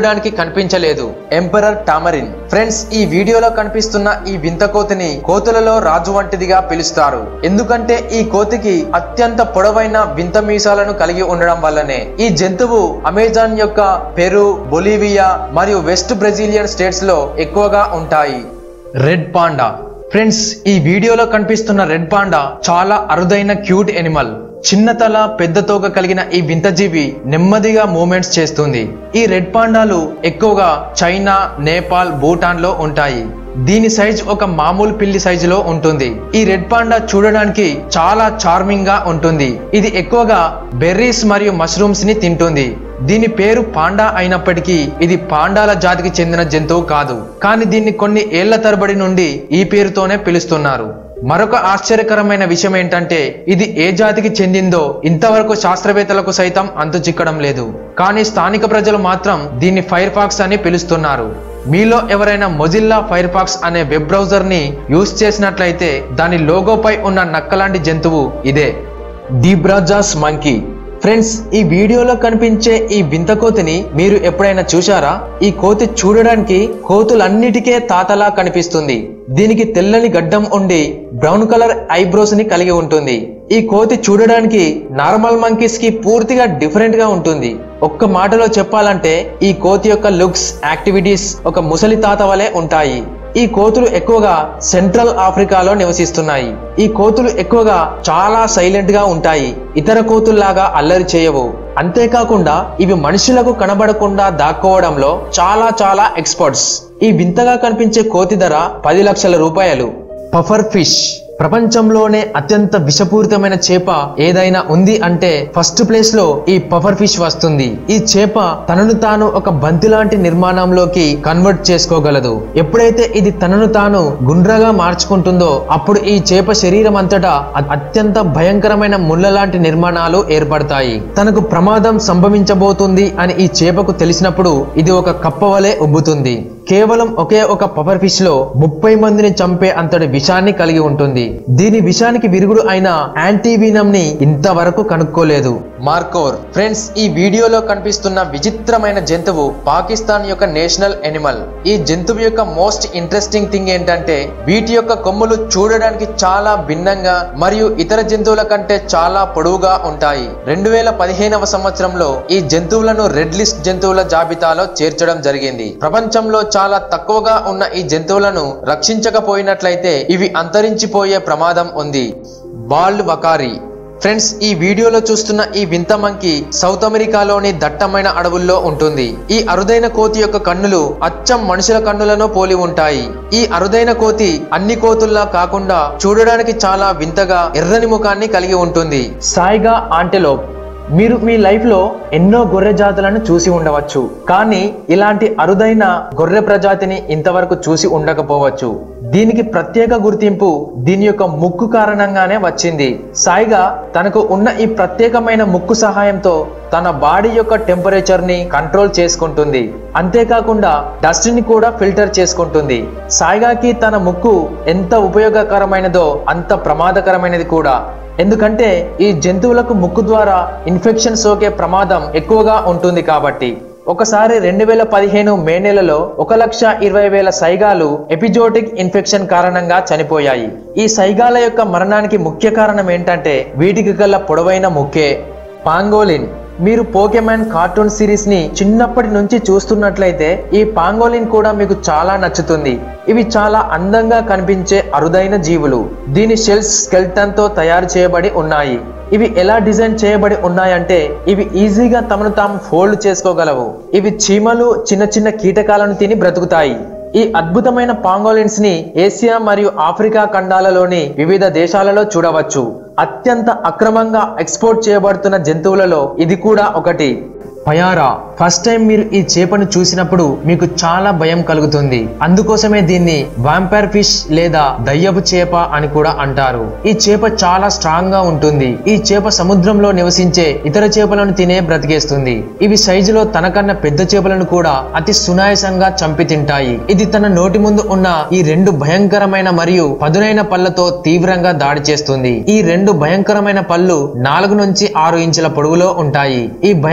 A: చూడడానికి కనిపించలేదు ఎంపరర్ టామరిన్ ఫ్రెండ్స్ ఈ వీడియోలో కనిపిస్తున్న ఈ వింత కోతిని కోతులలో రాజు వంటిదిగా పిలుస్తారు ఎందుకంటే ఈ కోతికి అత్యంత పొడవైన వింత మీసాలను కలిగి ఉండడం వల్లనే ఈ జంతువు అమెజాన్ యొక్క పెరు బొలీవియా మరియు వెస్ట్ బ్రెజిలియన్ స్టేట్స్ లో ఎక్కువగా ఉంటాయి రెడ్ పాండా ఫ్రెండ్స్ ఈ వీడియోలో కనిపిస్తున్న రెడ్ పాండా చాలా అరుదైన క్యూట్ ఎనిమల్ చిన్న తల పెద్ద తోక కలిగిన ఈ వింత జీవి నెమ్మదిగా మూమెంట్స్ చేస్తుంది ఈ రెడ్ పాండాలు ఎక్కువగా చైనా నేపాల్ భూటాన్ లో ఉంటాయి దీని సైజ్ ఒక మామూలు పిల్లి సైజులో ఉంటుంది ఈ రెడ్ పాండా చూడడానికి చాలా చార్మింగ్ గా ఉంటుంది ఇది ఎక్కువగా బెర్రీస్ మరియు మష్రూమ్స్ ని తింటుంది దీని పేరు పాండా అయినప్పటికీ ఇది పాండాల జాతికి చెందిన జంతువు కాదు కానీ దీన్ని కొన్ని ఏళ్ల తరబడి నుండి ఈ పేరుతోనే పిలుస్తున్నారు మరొక ఆశ్చర్యకరమైన విషయం ఏంటంటే ఇది ఏ జాతికి చెందిందో ఇంతవరకు శాస్త్రవేత్తలకు సైతం అంతు చిక్కడం లేదు కానీ స్థానిక ప్రజలు మాత్రం దీన్ని ఫైర్ ఫాక్స్ అని పిలుస్తున్నారు మీలో ఎవరైనా మొజిల్లా ఫైర్ ఫాక్స్ అనే వెబ్ బ్రౌజర్ ని యూజ్ చేసినట్లయితే దాని లోగోపై ఉన్న నక్కలాంటి జంతువు ఇదే డీబ్రాజాస్ మంకీ ఫ్రెండ్స్ ఈ వీడియోలో కనిపించే ఈ వింత కోతిని మీరు ఎప్పుడైనా చూశారా ఈ కోతి చూడడానికి కోతులన్నిటికే తాతలా కనిపిస్తుంది దీనికి తెల్లని గడ్డం ఉండి బ్రౌన్ కలర్ ఐబ్రోస్ ని కలిగి ఉంటుంది ఈ కోతి చూడడానికి నార్మల్ మంకీస్ కి పూర్తిగా డిఫరెంట్ గా ఉంటుంది ఒక్క మాటలో చెప్పాలంటే ఈ కోతి యొక్క లుక్స్ యాక్టివిటీస్ ఒక ముసలి తాత వలె ఉంటాయి ఈ కోతులు ఎక్కువగా సెంట్రల్ ఆఫ్రికాలో నివసిస్తున్నాయి ఈ కోతులు ఎక్కువగా చాలా సైలెంట్ గా ఉంటాయి ఇతర కోతుల్లాగా అల్లరి చేయవు అంతేకాకుండా ఇవి మనుషులకు కనబడకుండా దాక్కోవడంలో చాలా చాలా ఎక్స్పర్ట్స్ ఈ వింతగా కనిపించే కోతి ధర పది లక్షల రూపాయలు పఫర్ ఫిష్ ప్రపంచంలోనే అత్యంత విషపూరితమైన చేప ఏదైనా ఉంది అంటే ఫస్ట్ ప్లేస్ లో ఈ పఫర్ ఫిష్ వస్తుంది ఈ చేప తనను తాను ఒక బంతి లాంటి నిర్మాణంలోకి కన్వర్ట్ చేసుకోగలదు ఎప్పుడైతే ఇది తనను తాను గుండ్రగా మార్చుకుంటుందో అప్పుడు ఈ చేప శరీరం అంతటా అ- అత్యంత భయంకరమైన ముళ్ళ లాంటి నిర్మాణాలు ఏర్పడతాయి తనకు ప్రమాదం సంభవించబోతుంది అని ఈ చేపకు తెలిసినప్పుడు ఇది ఒక కప్ప వలె ఉబ్బుతుంది కేవలం ఒకే ఒక పవర్ ఫిష్ లో ముప్పై మందిని చంపే అంతటి విషాన్ని కలిగి ఉంటుంది దీని విషానికి విరుగుడు అయిన యాంటీవీనం ని ఇంతవరకు కనుక్కోలేదు మార్కోర్ ఫ్రెండ్స్ ఈ వీడియోలో కనిపిస్తున్న విచిత్రమైన జంతువు పాకిస్తాన్ యొక్క నేషనల్ ఎనిమల్ ఈ జంతువు యొక్క మోస్ట్ ఇంట్రెస్టింగ్ థింగ్ ఏంటంటే వీటి యొక్క కొమ్ములు చూడడానికి చాలా భిన్నంగా మరియు ఇతర జంతువుల కంటే చాలా పొడవుగా ఉంటాయి రెండు వేల పదిహేనవ సంవత్సరంలో ఈ జంతువులను రెడ్ లిస్ట్ జంతువుల జాబితాలో చేర్చడం జరిగింది ప్రపంచంలో చాలా తక్కువగా ఉన్న ఈ జంతువులను రక్షించకపోయినట్లయితే ఇవి అంతరించిపోయే ప్రమాదం ఉంది బాల్డ్ వకారి ఫ్రెండ్స్ ఈ వీడియోలో చూస్తున్న ఈ వింత మంకి సౌత్ అమెరికాలోని దట్టమైన అడవుల్లో ఉంటుంది ఈ అరుదైన కోతి యొక్క కన్నులు అచ్చం మనుషుల కన్నులను పోలి ఉంటాయి ఈ అరుదైన కోతి అన్ని కోతుల్లా కాకుండా చూడడానికి చాలా వింతగా ఎర్రని ముఖాన్ని కలిగి ఉంటుంది సాయిగా ఆంటెలోప్ మీరు మీ లైఫ్ లో ఎన్నో గొర్రె జాతులను చూసి ఉండవచ్చు కానీ ఇలాంటి అరుదైన గొర్రె ప్రజాతిని ఇంతవరకు చూసి ఉండకపోవచ్చు దీనికి ప్రత్యేక గుర్తింపు దీని యొక్క ముక్కు కారణంగానే వచ్చింది సాయిగా తనకు ఉన్న ఈ ప్రత్యేకమైన ముక్కు సహాయంతో తన బాడీ యొక్క టెంపరేచర్ ని కంట్రోల్ చేసుకుంటుంది అంతేకాకుండా డస్ట్ ని కూడా ఫిల్టర్ చేసుకుంటుంది సాయిగాకి తన ముక్కు ఎంత ఉపయోగకరమైనదో అంత ప్రమాదకరమైనది కూడా ఎందుకంటే ఈ జంతువులకు ముక్కు ద్వారా ఇన్ఫెక్షన్ సోకే ప్రమాదం ఎక్కువగా ఉంటుంది కాబట్టి ఒకసారి రెండు వేల పదిహేను మే నెలలో ఒక లక్ష ఇరవై వేల సైగాలు ఎపిజోటిక్ ఇన్ఫెక్షన్ కారణంగా చనిపోయాయి ఈ సైగాల యొక్క మరణానికి ముఖ్య కారణం ఏంటంటే వీటికి గల పొడవైన ముక్కే పాంగోలిన్ మీరు పోకెమాన్ కార్టూన్ సిరీస్ ని చిన్నప్పటి నుంచి చూస్తున్నట్లయితే ఈ పాంగోలిన్ కూడా మీకు చాలా నచ్చుతుంది ఇవి చాలా అందంగా కనిపించే అరుదైన జీవులు దీని షెల్స్ స్కెల్టన్ తో తయారు చేయబడి ఉన్నాయి ఇవి ఎలా డిజైన్ చేయబడి ఉన్నాయంటే ఇవి ఈజీగా తమను తాము ఫోల్డ్ చేసుకోగలవు ఇవి చీమలు చిన్న చిన్న కీటకాలను తిని బ్రతుకుతాయి ఈ అద్భుతమైన పాంగోలిన్స్ ని ఏసియా మరియు ఆఫ్రికా ఖండాలలోని వివిధ దేశాలలో చూడవచ్చు అత్యంత అక్రమంగా ఎక్స్పోర్ట్ చేయబడుతున్న జంతువులలో ఇది కూడా ఒకటి పయారా ఫస్ట్ టైం మీరు ఈ చేపను చూసినప్పుడు మీకు చాలా భయం కలుగుతుంది అందుకోసమే దీన్ని వాంపైర్ ఫిష్ లేదా దయ్యపు చేప అని కూడా అంటారు ఈ చేప చాలా స్ట్రాంగ్ గా ఉంటుంది ఈ చేప సముద్రంలో నివసించే ఇతర చేపలను తినే బ్రతికేస్తుంది ఇవి సైజులో తనకన్నా పెద్ద చేపలను కూడా అతి సునాయాసంగా చంపి తింటాయి ఇది తన నోటి ముందు ఉన్న ఈ రెండు భయంకరమైన మరియు పదునైన పళ్ళతో తీవ్రంగా దాడి చేస్తుంది ఈ రెండు భయంకరమైన పళ్ళు నాలుగు నుంచి ఆరు ఇంచుల పొడవులో ఉంటాయి ఈ భయంకరమైన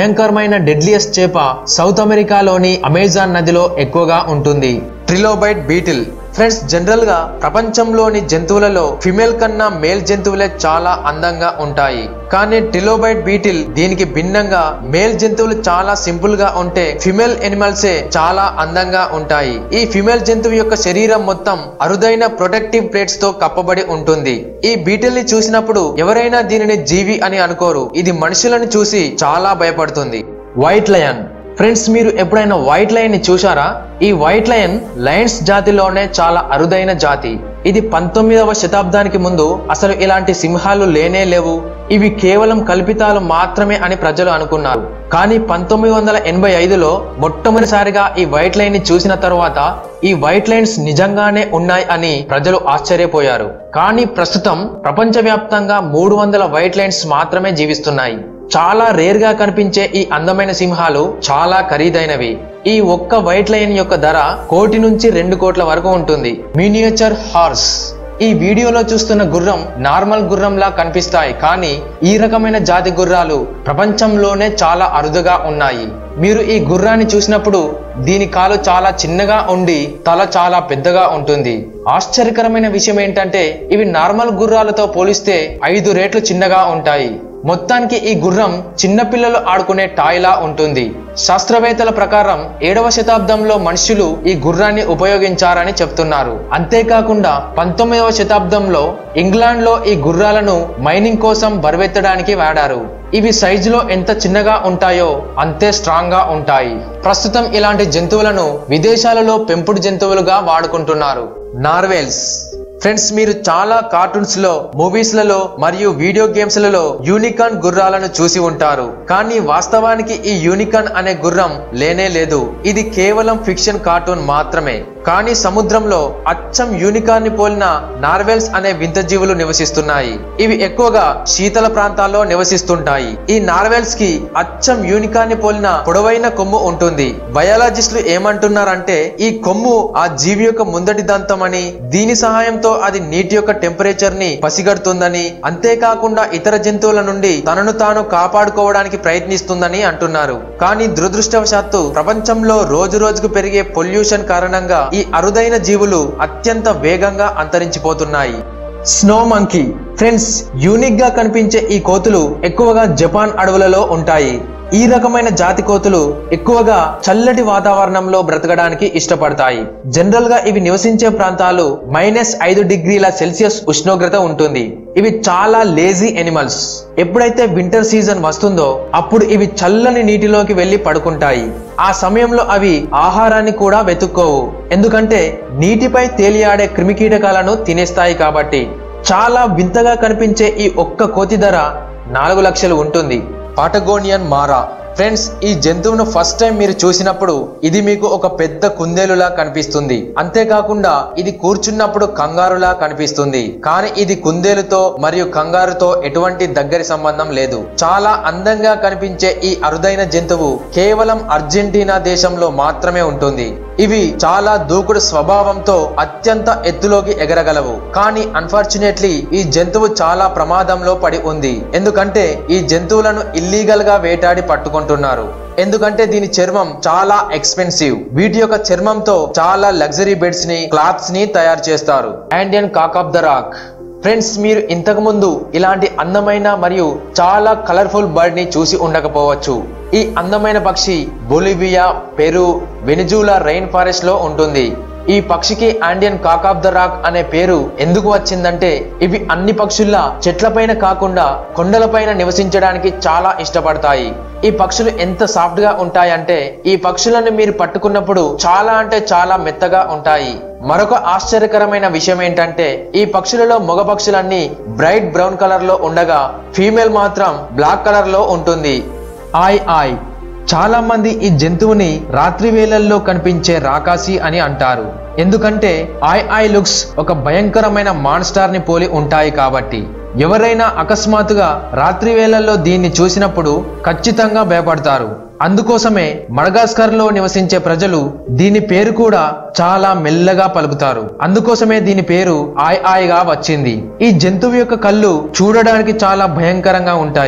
A: భయంకరమైన డెడ్లియస్ట్ చేప సౌత్ అమెరికాలోని అమెజాన్ నదిలో ఎక్కువగా ఉంటుంది ట్రిలోబైట్ బీటిల్ ఫ్రెండ్స్ జనరల్ గా ప్రపంచంలోని జంతువులలో ఫిమేల్ కన్నా మేల్ జంతువులే చాలా అందంగా ఉంటాయి కానీ ట్రిలోబైట్ బీటిల్ దీనికి భిన్నంగా మేల్ జంతువులు చాలా సింపుల్ గా ఉంటే ఫిమేల్ ఎనిమల్సే చాలా అందంగా ఉంటాయి ఈ ఫిమేల్ జంతువు యొక్క శరీరం మొత్తం అరుదైన ప్రొటెక్టివ్ ప్లేట్స్ తో కప్పబడి ఉంటుంది ఈ బీటిల్ ని చూసినప్పుడు ఎవరైనా దీనిని జీవి అని అనుకోరు ఇది మనుషులను చూసి చాలా భయపడుతుంది వైట్ లయన్ ఫ్రెండ్స్ మీరు ఎప్పుడైనా వైట్ లయన్ ని చూశారా ఈ వైట్ లయన్ లయన్స్ జాతిలోనే చాలా అరుదైన జాతి ఇది పంతొమ్మిదవ శతాబ్దానికి ముందు అసలు ఇలాంటి సింహాలు లేనే లేవు ఇవి కేవలం కల్పితాలు మాత్రమే అని ప్రజలు అనుకున్నారు కానీ పంతొమ్మిది వందల ఎనభై ఐదులో మొట్టమొదటిసారిగా ఈ వైట్ లైన్ ని చూసిన తరువాత ఈ వైట్ లైన్స్ నిజంగానే ఉన్నాయి అని ప్రజలు ఆశ్చర్యపోయారు కానీ ప్రస్తుతం ప్రపంచవ్యాప్తంగా మూడు వందల వైట్ లైన్స్ మాత్రమే జీవిస్తున్నాయి చాలా రేర్ గా కనిపించే ఈ అందమైన సింహాలు చాలా ఖరీదైనవి ఈ ఒక్క వైట్ లైన్ యొక్క ధర కోటి నుంచి రెండు కోట్ల వరకు ఉంటుంది మినియేచర్ హార్స్ ఈ వీడియోలో చూస్తున్న గుర్రం నార్మల్ గుర్రంలా కనిపిస్తాయి కానీ ఈ రకమైన జాతి గుర్రాలు ప్రపంచంలోనే చాలా అరుదుగా ఉన్నాయి మీరు ఈ గుర్రాన్ని చూసినప్పుడు దీని కాలు చాలా చిన్నగా ఉండి తల చాలా పెద్దగా ఉంటుంది ఆశ్చర్యకరమైన విషయం ఏంటంటే ఇవి నార్మల్ గుర్రాలతో పోలిస్తే ఐదు రేట్లు చిన్నగా ఉంటాయి మొత్తానికి ఈ గుర్రం చిన్నపిల్లలు ఆడుకునే టాయ్లా ఉంటుంది శాస్త్రవేత్తల ప్రకారం ఏడవ శతాబ్దంలో మనుషులు ఈ గుర్రాన్ని ఉపయోగించారని చెప్తున్నారు అంతేకాకుండా పంతొమ్మిదవ శతాబ్దంలో ఇంగ్లాండ్ లో ఈ గుర్రాలను మైనింగ్ కోసం బరువెత్తడానికి వాడారు ఇవి సైజులో ఎంత చిన్నగా ఉంటాయో అంతే స్ట్రాంగ్ గా ఉంటాయి ప్రస్తుతం ఇలాంటి జంతువులను విదేశాలలో పెంపుడు జంతువులుగా వాడుకుంటున్నారు నార్వేల్స్ ఫ్రెండ్స్ మీరు చాలా కార్టూన్స్ లో మూవీస్ లలో మరియు వీడియో గేమ్స్ లలో యూనికాన్ గుర్రాలను చూసి ఉంటారు కానీ వాస్తవానికి ఈ యూనికాన్ అనే గుర్రం లేనే లేదు ఇది కేవలం ఫిక్షన్ కార్టూన్ మాత్రమే కానీ సముద్రంలో అచ్చం యూనికాన్ ని పోలిన నార్వెల్స్ అనే వింత జీవులు నివసిస్తున్నాయి ఇవి ఎక్కువగా శీతల ప్రాంతాల్లో నివసిస్తుంటాయి ఈ నార్వెల్స్ కి అచ్చం యూనికాన్ ని పోలిన పొడవైన కొమ్ము ఉంటుంది బయాలజిస్టులు ఏమంటున్నారంటే ఈ కొమ్ము ఆ జీవి యొక్క ముందటి దంతం అని దీని సహాయంతో అది నీటి యొక్క టెంపరేచర్ ని పసిగడుతుందని అంతేకాకుండా ఇతర జంతువుల నుండి తనను తాను కాపాడుకోవడానికి ప్రయత్నిస్తుందని అంటున్నారు కానీ దురదృష్టవశాత్తు ప్రపంచంలో రోజు రోజుకు పెరిగే పొల్యూషన్ కారణంగా ఈ అరుదైన జీవులు అత్యంత వేగంగా అంతరించిపోతున్నాయి స్నో మంకీ ఫ్రెండ్స్ యూనిక్ గా కనిపించే ఈ కోతులు ఎక్కువగా జపాన్ అడవులలో ఉంటాయి ఈ రకమైన జాతి కోతులు ఎక్కువగా చల్లటి వాతావరణంలో బ్రతకడానికి ఇష్టపడతాయి జనరల్ గా ఇవి నివసించే ప్రాంతాలు మైనస్ ఐదు డిగ్రీల సెల్సియస్ ఉష్ణోగ్రత ఉంటుంది ఇవి చాలా లేజీ ఎనిమల్స్ ఎప్పుడైతే వింటర్ సీజన్ వస్తుందో అప్పుడు ఇవి చల్లని నీటిలోకి వెళ్లి పడుకుంటాయి ఆ సమయంలో అవి ఆహారాన్ని కూడా వెతుక్కోవు ఎందుకంటే నీటిపై తేలియాడే క్రిమికీటకాలను తినేస్తాయి కాబట్టి చాలా వింతగా కనిపించే ఈ ఒక్క కోతి ధర నాలుగు లక్షలు ఉంటుంది పాటగోనియన్ మారా ఫ్రెండ్స్ ఈ జంతువును ఫస్ట్ టైం మీరు చూసినప్పుడు ఇది మీకు ఒక పెద్ద కుందేలులా కనిపిస్తుంది అంతేకాకుండా ఇది కూర్చున్నప్పుడు కంగారులా కనిపిస్తుంది కానీ ఇది కుందేలుతో మరియు కంగారుతో ఎటువంటి దగ్గరి సంబంధం లేదు చాలా అందంగా కనిపించే ఈ అరుదైన జంతువు కేవలం అర్జెంటీనా దేశంలో మాత్రమే ఉంటుంది ఇవి చాలా దూకుడు స్వభావంతో అత్యంత ఎత్తులోకి ఎగరగలవు కానీ అన్ఫార్చునేట్లీ ఈ జంతువు చాలా ప్రమాదంలో పడి ఉంది ఎందుకంటే ఈ జంతువులను ఇల్లీగల్ గా వేటాడి పట్టుకుంటున్నారు ఎందుకంటే దీని చర్మం చాలా ఎక్స్పెన్సివ్ వీటి యొక్క చర్మంతో చాలా లగ్జరీ బెడ్స్ ని క్లాత్స్ ని తయారు చేస్తారు Andean cock of the rock friends మీరు ఇంతకు ముందు ఇలాంటి అందమైన మరియు చాలా కలర్ఫుల్ బర్డ్ ని చూసి ఉండకపోవచ్చు ఈ అందమైన పక్షి Bolivia Peru Venezuela rain forest లో ఉంటుంది ఈ పక్షికి Andean cock of the rock అనే పేరు ఎందుకు వచ్చిందంటే ఇవి అన్ని పక్షుల్లా చెట్లపైన కాకుండా కొండలపైన నివసించడానికి చాలా ఇష్టపడతాయి ఈ పక్షులు ఎంత సాఫ్ట్ గా ఉంటాయంటే ఈ పక్షులను మీరు పట్టుకున్నప్పుడు చాలా అంటే చాలా మెత్తగా ఉంటాయి మరొక ఆశ్చర్యకరమైన విషయం ఏంటంటే ఈ పక్షులలో మగ పక్షులన్నీ బ్రైట్ బ్రౌన్ కలర్ లో ఉండగా ఫీమేల్ మాత్రం బ్లాక్ కలర్ లో ఉంటుంది ఆయ్ ఆయ్ చాలా మంది ఈ జంతువుని రాత్రి వేళల్లో కనిపించే రాకాసి అని అంటారు ఎందుకంటే ఆయ్ ఆయ్ లుక్స్ ఒక భయంకరమైన మాన్స్టార్ ని పోలి ఉంటాయి కాబట్టి ఎవరైనా అకస్మాత్తుగా రాత్రి వేళల్లో దీన్ని చూసినప్పుడు ఖచ్చితంగా భయపడతారు అందుకోసమే మడగాస్కర్ లో నివసించే ప్రజలు దీని పేరు కూడా చాలా మెల్లగా పలుకుతారు అందుకోసమే దీని పేరు ఆయ్ ఆయ్ గా వచ్చింది ఈ జంతువు యొక్క కళ్ళు చూడడానికి చాలా భయంకరంగా ఉంటాయి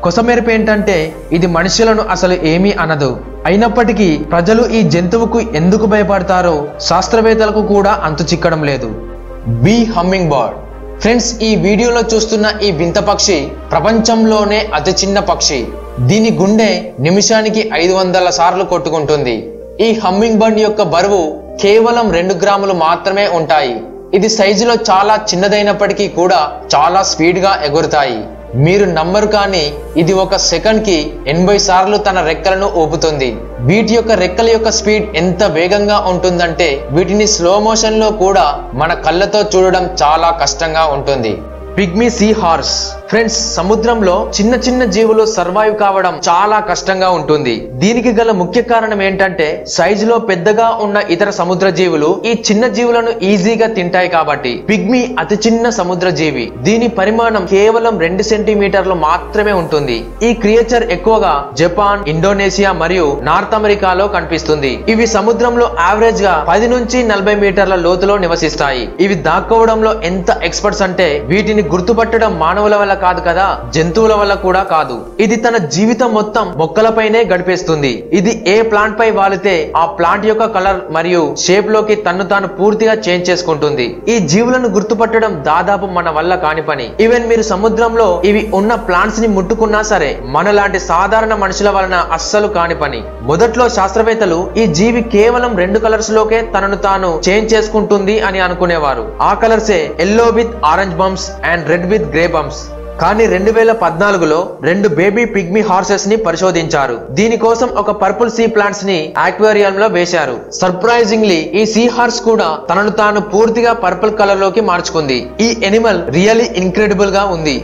A: కొసమెరుపు ఏంటంటే ఇది మనుషులను అసలు ఏమీ అనదు అయినప్పటికీ ప్రజలు ఈ జంతువుకు ఎందుకు భయపడతారో శాస్త్రవేత్తలకు కూడా అంతు చిక్కడం లేదు బీ హమ్మింగ్ బర్డ్ ఫ్రెండ్స్ ఈ వీడియోలో చూస్తున్న ఈ వింత పక్షి ప్రపంచంలోనే అతి చిన్న పక్షి దీని గుండె నిమిషానికి ఐదు వందల సార్లు కొట్టుకుంటుంది ఈ హమ్మింగ్ బర్డ్ యొక్క బరువు కేవలం రెండు గ్రాములు మాత్రమే ఉంటాయి ఇది సైజులో చాలా చిన్నదైనప్పటికీ కూడా చాలా స్పీడ్ గా ఎగురుతాయి మీరు నమ్మరు కానీ ఇది ఒక సెకండ్ కి ఎనభై సార్లు తన రెక్కలను ఊపుతుంది వీటి యొక్క రెక్కల యొక్క స్పీడ్ ఎంత వేగంగా ఉంటుందంటే వీటిని స్లో మోషన్ లో కూడా మన కళ్ళతో చూడడం చాలా కష్టంగా ఉంటుంది పిగ్మీ సీ హార్స్ ఫ్రెండ్స్ సముద్రంలో చిన్న చిన్న జీవులు సర్వైవ్ కావడం చాలా కష్టంగా ఉంటుంది దీనికి గల ముఖ్య కారణం ఏంటంటే సైజులో పెద్దగా ఉన్న ఇతర సముద్ర జీవులు ఈ చిన్న జీవులను ఈజీగా తింటాయి కాబట్టి పిగ్మీ అతి చిన్న సముద్ర జీవి దీని పరిమాణం కేవలం రెండు సెంటీమీటర్లు మాత్రమే ఉంటుంది ఈ క్రియేచర్ ఎక్కువగా జపాన్ ఇండోనేషియా మరియు నార్త్ అమెరికాలో కనిపిస్తుంది ఇవి సముద్రంలో యావరేజ్ గా పది నుంచి నలభై మీటర్ల లోతులో నివసిస్తాయి ఇవి దాక్కోవడంలో ఎంత ఎక్స్పర్ట్స్ అంటే వీటిని గుర్తుపట్టడం మానవుల వల్ల కాదు కదా జంతువుల వల్ల కూడా కాదు ఇది తన జీవితం మొత్తం మొక్కలపైనే గడిపేస్తుంది ఇది ఏ ప్లాంట్ పై వాలితే ఆ ప్లాంట్ యొక్క కలర్ మరియు షేప్ లోకి తన్ను తాను పూర్తిగా చేంజ్ చేసుకుంటుంది ఈ జీవులను గుర్తుపట్టడం దాదాపు మన వల్ల కాని పని ఈవెన్ మీరు సముద్రంలో ఇవి ఉన్న ప్లాంట్స్ ని ముట్టుకున్నా సరే మనలాంటి సాధారణ మనుషుల వలన అస్సలు కాని పని మొదట్లో శాస్త్రవేత్తలు ఈ జీవి కేవలం రెండు కలర్స్ లోకే తనను తాను చేంజ్ చేసుకుంటుంది అని అనుకునేవారు ఆ కలర్సే yellow with orange bumps and red with grey bumps కానీ రెండు వేల పద్నాలుగులో రెండు బేబీ పిగ్మీ హార్సెస్ ని పరిశోధించారు దీనికోసం ఒక పర్పుల్ సీ ప్లాంట్స్ ని ఆక్వేరియం లో వేశారు సర్ప్రైజింగ్లీ ఈ సీ హార్స్ కూడా తనను తాను పూర్తిగా పర్పుల్ కలర్ లోకి మార్చుకుంది ఈ ఎనిమల్ రియల్లీ ఇన్క్రెడిబుల్ గా ఉంది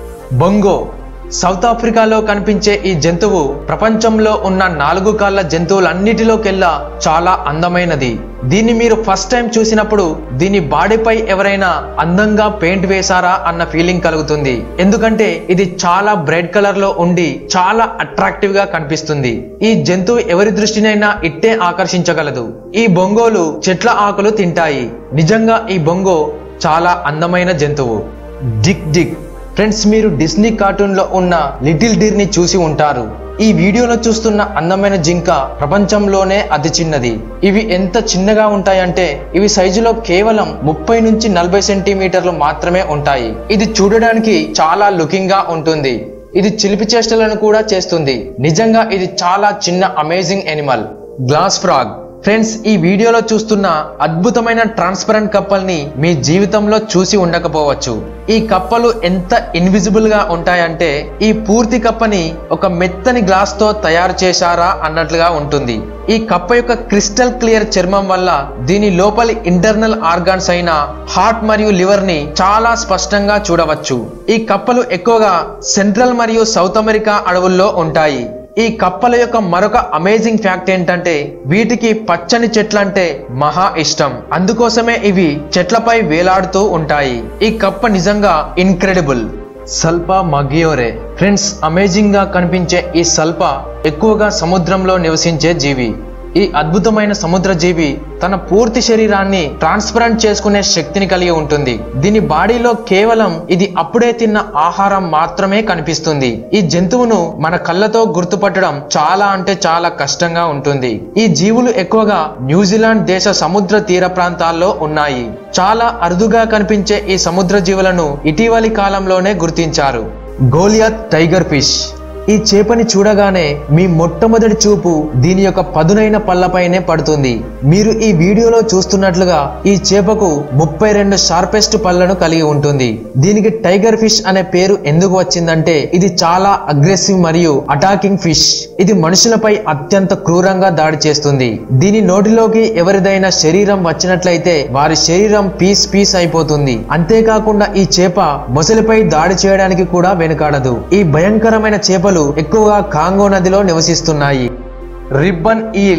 A: బొంగో సౌత్ ఆఫ్రికాలో కనిపించే ఈ జంతువు ప్రపంచంలో ఉన్న నాలుగు కాళ్ళ జంతువులన్నిటిలోకెల్లా చాలా అందమైనది దీన్ని మీరు ఫస్ట్ టైం చూసినప్పుడు దీని బాడీపై ఎవరైనా అందంగా పెయింట్ వేశారా అన్న ఫీలింగ్ కలుగుతుంది ఎందుకంటే ఇది చాలా బ్రైట్ కలర్ లో ఉండి చాలా అట్రాక్టివ్ గా కనిపిస్తుంది ఈ జంతువు ఎవరి దృష్టినైనా ఇట్టే ఆకర్షించగలదు ఈ బొంగోలు చెట్ల ఆకులు తింటాయి నిజంగా ఈ బొంగో చాలా అందమైన జంతువు డిక్ డిక్ ఫ్రెండ్స్ మీరు డిస్నీ కార్టూన్ లో ఉన్న లిటిల్ డీర్ ని చూసి ఉంటారు ఈ వీడియోలో చూస్తున్న అందమైన జింక ప్రపంచంలోనే అతి చిన్నది ఇవి ఎంత చిన్నగా ఉంటాయంటే ఇవి సైజులో కేవలం ముప్పై నుంచి నలభై సెంటీమీటర్లు మాత్రమే ఉంటాయి ఇది చూడడానికి చాలా లుకింగ్ గా ఉంటుంది ఇది చిలిపి చేష్టలను కూడా చేస్తుంది నిజంగా ఇది చాలా చిన్న amazing animal glass frog friends ఈ వీడియోలో చూస్తున్న అద్భుతమైన ట్రాన్స్పరెంట్ కప్పల్ని మీ జీవితంలో చూసి ఉండకపోవచ్చు ఈ కప్పలు ఎంత ఇన్విజిబుల్ గా ఉంటాయంటే ఈ పూర్తి కప్పని ఒక మెత్తని గ్లాస్ తో తయారు చేశారా అన్నట్లుగా ఉంటుంది ఈ కప్ప యొక్క క్రిస్టల్ క్లియర్ చర్మం వల్ల దీని లోపలి ఇంటర్నల్ ఆర్గాన్స్ అయిన హార్ట్ మరియు లివర్ ని చాలా స్పష్టంగా చూడవచ్చు ఈ కప్పలు ఎక్కువగా సెంట్రల్ మరియు సౌత్ అమెరికా అడవుల్లో ఉంటాయి ఈ కప్పల యొక్క మరొక అమేజింగ్ ఫ్యాక్ట్ ఏంటంటే వీటికి పచ్చని చెట్లంటే మహా ఇష్టం అందుకోసమే ఇవి చెట్లపై వేలాడుతూ ఉంటాయి ఈ కప్ప నిజంగా incredible salpa maggiore friends amazing గా కనిపించే ఈ సల్ప ఎక్కువగా సముద్రంలో నివసించే జీవి ఈ అద్భుతమైన సముద్ర జీవి తన పూర్తి శరీరాన్ని ట్రాన్స్పరెంట్ చేసుకునే శక్తిని కలిగి ఉంటుంది దీని బాడీలో కేవలం ఇది అప్పుడే తిన్న ఆహారం మాత్రమే కనిపిస్తుంది ఈ జంతువును మన కళ్ళతో గుర్తుపట్టడం చాలా అంటే చాలా కష్టంగా ఉంటుంది ఈ జీవులు ఎక్కువగా న్యూజిలాండ్ దేశ సముద్ర తీర ప్రాంతాల్లో ఉన్నాయి చాలా అరుదుగా కనిపించే ఈ సముద్ర జీవులను ఇటీవలి కాలంలోనే గుర్తించారు గోలియాత్ టైగర్ ఫిష్ ఈ చేపని చూడగానే మీ మొట్టమొదటి చూపు దీని యొక్క పదునైన పళ్ళపైనే పడుతుంది మీరు ఈ వీడియోలో చూస్తున్నట్లుగా ఈ చేపకు ముప్పై రెండు షార్పెస్ట్ పళ్ళను కలిగి ఉంటుంది దీనికి టైగర్ ఫిష్ అనే పేరు ఎందుకు వచ్చిందంటే ఇది చాలా అగ్రెసివ్ మరియు అటాకింగ్ ఫిష్ ఇది మనుషులపై అత్యంత క్రూరంగా దాడి చేస్తుంది దీని నోటిలోకి ఎవరిదైనా శరీరం వచ్చినట్లయితే వారి శరీరం పీస్ పీస్ అయిపోతుంది అంతేకాకుండా ఈ చేప మొసలిపై దాడి చేయడానికి కూడా వెనుకాడదు ఈ భయంకరమైన చేపలు ఎక్కువగా కాంగో నదిలో నివసిస్తున్నాయి రిబ్బన్ ఈల్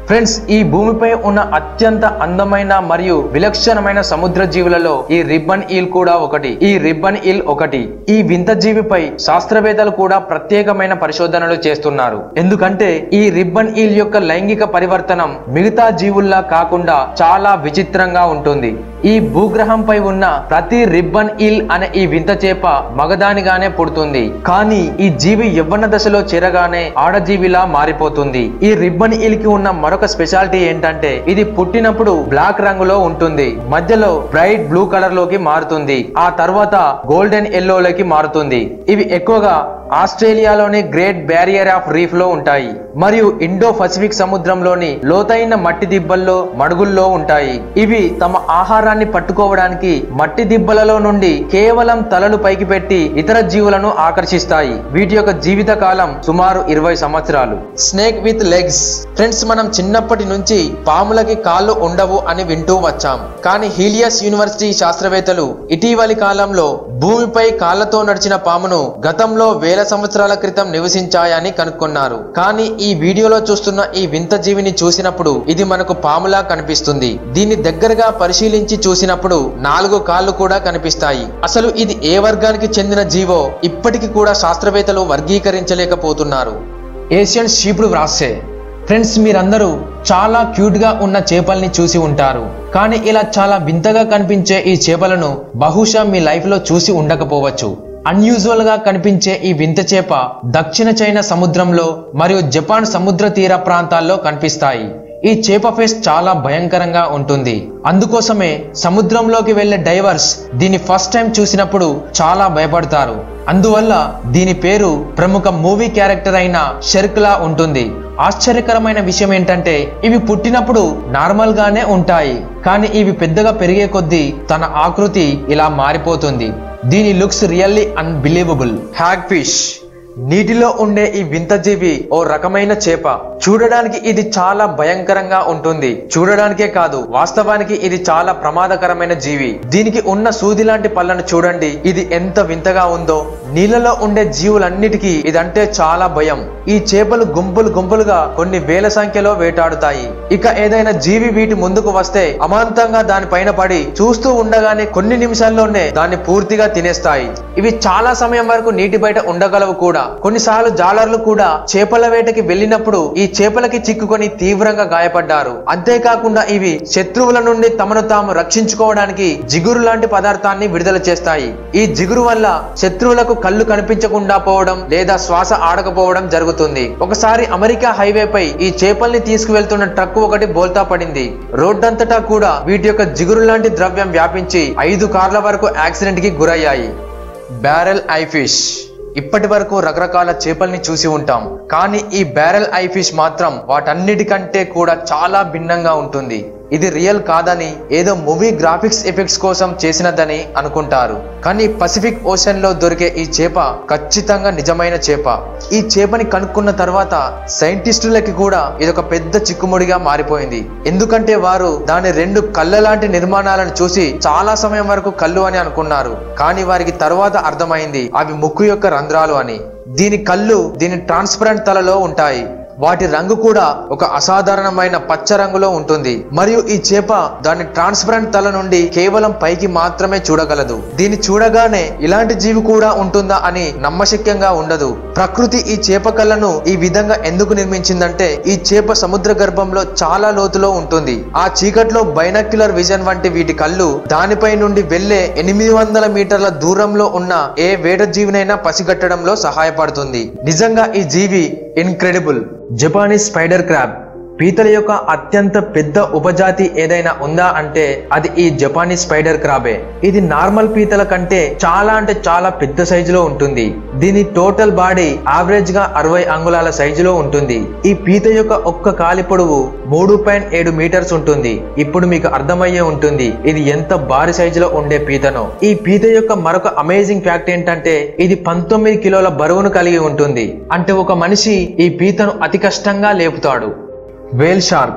A: ఫ్రెండ్స్ ఈ భూమిపై ఉన్న అత్యంత అందమైన మరియు విలక్షణమైన సముద్ర జీవులలో ఈ రిబ్బన్ ఈల్ కూడా ఒకటి ఈ రిబ్బన్ ఈల్ ఒకటి ఈ వింత జీవిపై శాస్త్రవేత్తలు కూడా ప్రత్యేకమైన పరిశోధనలు చేస్తున్నారు ఎందుకంటే ఈ రిబ్బన్ ఈల్ యొక్క లైంగిక పరివర్తనం మిగతా జీవుల్లా కాకుండా చాలా విచిత్రంగా ఉంటుంది ఈ భూగ్రహంపై ఉన్న ప్రతి రిబ్బన్ ఇల్ అనే ఈ వింత చేప మగదానిగానే పుడుతుంది కానీ ఈ జీవి యవ్వన దశలో చేరగానే ఆడజీవిలా మారిపోతుంది ఈ రిబ్బన్ ఇల్ కి ఉన్న మరొక స్పెషాలిటీ ఏంటంటే ఇది పుట్టినప్పుడు బ్లాక్ రంగులో ఉంటుంది మధ్యలో బ్రైట్ బ్లూ కలర్ లోకి మారుతుంది ఆ తర్వాత గోల్డెన్ ఎల్లోలోకి మారుతుంది ఇవి ఎక్కువగా ఆస్ట్రేలియాలోని గ్రేట్ బ్యారియర్ ఆఫ్ రీఫ్ లో ఉంటాయి మరియు ఇండో పసిఫిక్ సముద్రంలోని లోతైన మట్టి దిబ్బల్లో మడుగుల్లో ఉంటాయి ఇవి తమ ఆహారాన్ని పట్టుకోవడానికి మట్టి దిబ్బలలో నుండి కేవలం తలలు పైకి పెట్టి ఇతర జీవులను ఆకర్షిస్తాయి వీటి యొక్క జీవిత కాలం సుమారు ఇరవై సంవత్సరాలు స్నేక్ విత్ లెగ్స్ ఫ్రెండ్స్ మనం చిన్నప్పటి నుంచి పాములకి కాళ్ళు ఉండవు అని వింటూ వచ్చాం కానీ హీలియస్ యూనివర్సిటీ శాస్త్రవేత్తలు ఇటీవలి కాలంలో భూమిపై కాళ్లతో నడిచిన పామును గతంలో వేల సంవత్సరాల క్రితం నివసించాయని కనుక్కున్నారు కానీ ఈ వీడియోలో చూస్తున్న ఈ వింత జీవిని చూసినప్పుడు ఇది మనకు పాములా కనిపిస్తుంది దీన్ని దగ్గరగా పరిశీలించి చూసినప్పుడు నాలుగు కాళ్ళు కూడా కనిపిస్తాయి అసలు ఇది ఏ వర్గానికి చెందిన జీవో ఇప్పటికి కూడా శాస్త్రవేత్తలు వర్గీకరించలేకపోతున్నారు ఏషియన్ షీపుడు వ్రాసే ఫ్రెండ్స్ మీరందరూ చాలా క్యూట్ గా ఉన్న చేపల్ని చూసి ఉంటారు కానీ ఇలా చాలా వింతగా కనిపించే ఈ చేపలను బహుశా మీ లైఫ్ లో చూసి ఉండకపోవచ్చు అన్యూజువల్ గా కనిపించే ఈ వింత చేప దక్షిణ చైనా సముద్రంలో మరియు జపాన్ సముద్ర తీర ప్రాంతాల్లో కనిపిస్తాయి ఈ చేప ఫేస్ చాలా భయంకరంగా ఉంటుంది అందుకోసమే సముద్రంలోకి వెళ్లే డైవర్స్ దీన్ని ఫస్ట్ టైం చూసినప్పుడు చాలా భయపడతారు అందువల్ల దీని పేరు ప్రముఖ మూవీ క్యారెక్టర్ అయిన షెర్క్లా ఉంటుంది ఆశ్చర్యకరమైన విషయం ఏంటంటే ఇవి పుట్టినప్పుడు నార్మల్ గానే ఉంటాయి కానీ ఇవి పెద్దగా పెరిగే కొద్దీ తన ఆకృతి ఇలా మారిపోతుంది దీని looks really unbelievable hagfish నీటిలో ఉండే ఈ వింత జీవి ఓ రకమైన చేప చూడడానికి ఇది చాలా భయంకరంగా ఉంటుంది చూడడానికే కాదు వాస్తవానికి ఇది చాలా ప్రమాదకరమైన జీవి దీనికి ఉన్న సూది లాంటి పళ్ళను చూడండి ఇది ఎంత వింతగా ఉందో నీళ్ళలో ఉండే జీవులన్నిటికీ ఇదంటే చాలా భయం ఈ చేపలు గుంపులు గుంపులుగా కొన్ని వేల సంఖ్యలో వేటాడుతాయి ఇక ఏదైనా జీవి వీటి ముందుకు వస్తే అమాంతంగా దానిపైన పడి చూస్తూ ఉండగానే కొన్ని నిమిషాల్లోనే దాన్ని పూర్తిగా తినేస్తాయి ఇవి చాలా సమయం వరకు నీటి బయట ఉండగలవు కూడా కొన్నిసార్లు జాలర్లు కూడా చేపల వేటకి వెళ్ళినప్పుడు ఈ చేపలకి చిక్కుకొని తీవ్రంగా గాయపడ్డారు అంతేకాకుండా ఇవి శత్రువుల నుండి తమను తాము రక్షించుకోవడానికి జిగురు లాంటి పదార్థాన్ని విడుదల చేస్తాయి ఈ జిగురు వల్ల శత్రువులకు కళ్ళు కనిపించకుండా పోవడం లేదా శ్వాస ఆడకపోవడం జరుగుతుంది ఒకసారి అమెరికా హైవేపై ఈ చేపల్ని తీసుకువెళ్తున్న ట్రక్ ఒకటి బోల్తా పడింది రోడ్డంతటా కూడా వీటి యొక్క జిగురు లాంటి ద్రవ్యం వ్యాపించి ఐదు కార్ల వరకు యాక్సిడెంట్ కి గురయ్యాయి బ్యారెల్ ఐ ఫిష్ ఇప్పటి వరకు రకరకాల చేపల్ని చూసి ఉంటాం కానీ ఈ బ్యారెల్ ఐ ఫిష్ మాత్రం వాటన్నిటికంటే కూడా చాలా భిన్నంగా ఉంటుంది ఇది రియల్ కాదని ఏదో మూవీ గ్రాఫిక్స్ ఎఫెక్ట్స్ కోసం చేసినదని అనుకుంటారు కానీ పసిఫిక్ ఓషన్ లో దొరికే ఈ చేప ఖచ్చితంగా నిజమైన చేప ఈ చేపని కనుక్కున్న తర్వాత సైంటిస్టులకి కూడా ఇదొక పెద్ద చిక్కుముడిగా మారిపోయింది ఎందుకంటే వారు దాని రెండు కళ్ళ లాంటి నిర్మాణాలను చూసి చాలా సమయం వరకు కళ్ళు అని అనుకున్నారు కానీ వారికి తర్వాత అర్థమైంది అవి ముక్కు యొక్క రంధ్రాలు అని దీని కళ్ళు దీని ట్రాన్స్పరెంట్ తలలో ఉంటాయి వాటి రంగు కూడా ఒక అసాధారణమైన పచ్చ రంగులో ఉంటుంది మరియు ఈ చేప దాని ట్రాన్స్పరెంట్ తల నుండి కేవలం పైకి మాత్రమే చూడగలదు దీన్ని చూడగానే ఇలాంటి జీవి కూడా ఉంటుందా అని నమ్మశక్యంగా ఉండదు ప్రకృతి ఈ చేప కళ్ళను ఈ విధంగా ఎందుకు నిర్మించిందంటే ఈ చేప సముద్ర గర్భంలో చాలా లోతులో ఉంటుంది ఆ చీకట్లో బైనాక్యులర్ విజన్ వంటి వీటి కళ్ళు దానిపై నుండి వెళ్లే ఎనిమిది వందల మీటర్ల దూరంలో ఉన్న ఏ వేట జీవినైనా పసిగట్టడంలో సహాయపడుతుంది నిజంగా ఈ జీవి ఇన్క్రెడిబుల్ జపానీస్ స్పైడర్ క్రాబ్ పీతల యొక్క అత్యంత పెద్ద ఉపజాతి ఏదైనా ఉందా అంటే అది ఈ జపానీస్ స్పైడర్ క్రాబే ఇది నార్మల్ పీతల కంటే చాలా అంటే చాలా పెద్ద సైజులో ఉంటుంది దీని టోటల్ బాడీ యావరేజ్ గా అరవై అంగుళాల సైజులో ఉంటుంది ఈ పీత యొక్క ఒక్క కాలి పొడవు మూడు పాయింట్ ఏడు మీటర్స్ ఉంటుంది ఇప్పుడు మీకు అర్థమయ్యే ఉంటుంది ఇది ఎంత భారీ సైజులో ఉండే పీతనో ఈ పీత యొక్క మరొక అమేజింగ్ ఫ్యాక్ట్ ఏంటంటే ఇది పంతొమ్మిది కిలోల బరువును కలిగి ఉంటుంది అంటే ఒక మనిషి ఈ పీతను అతి కష్టంగా లేపుతాడు వేల్ షార్క్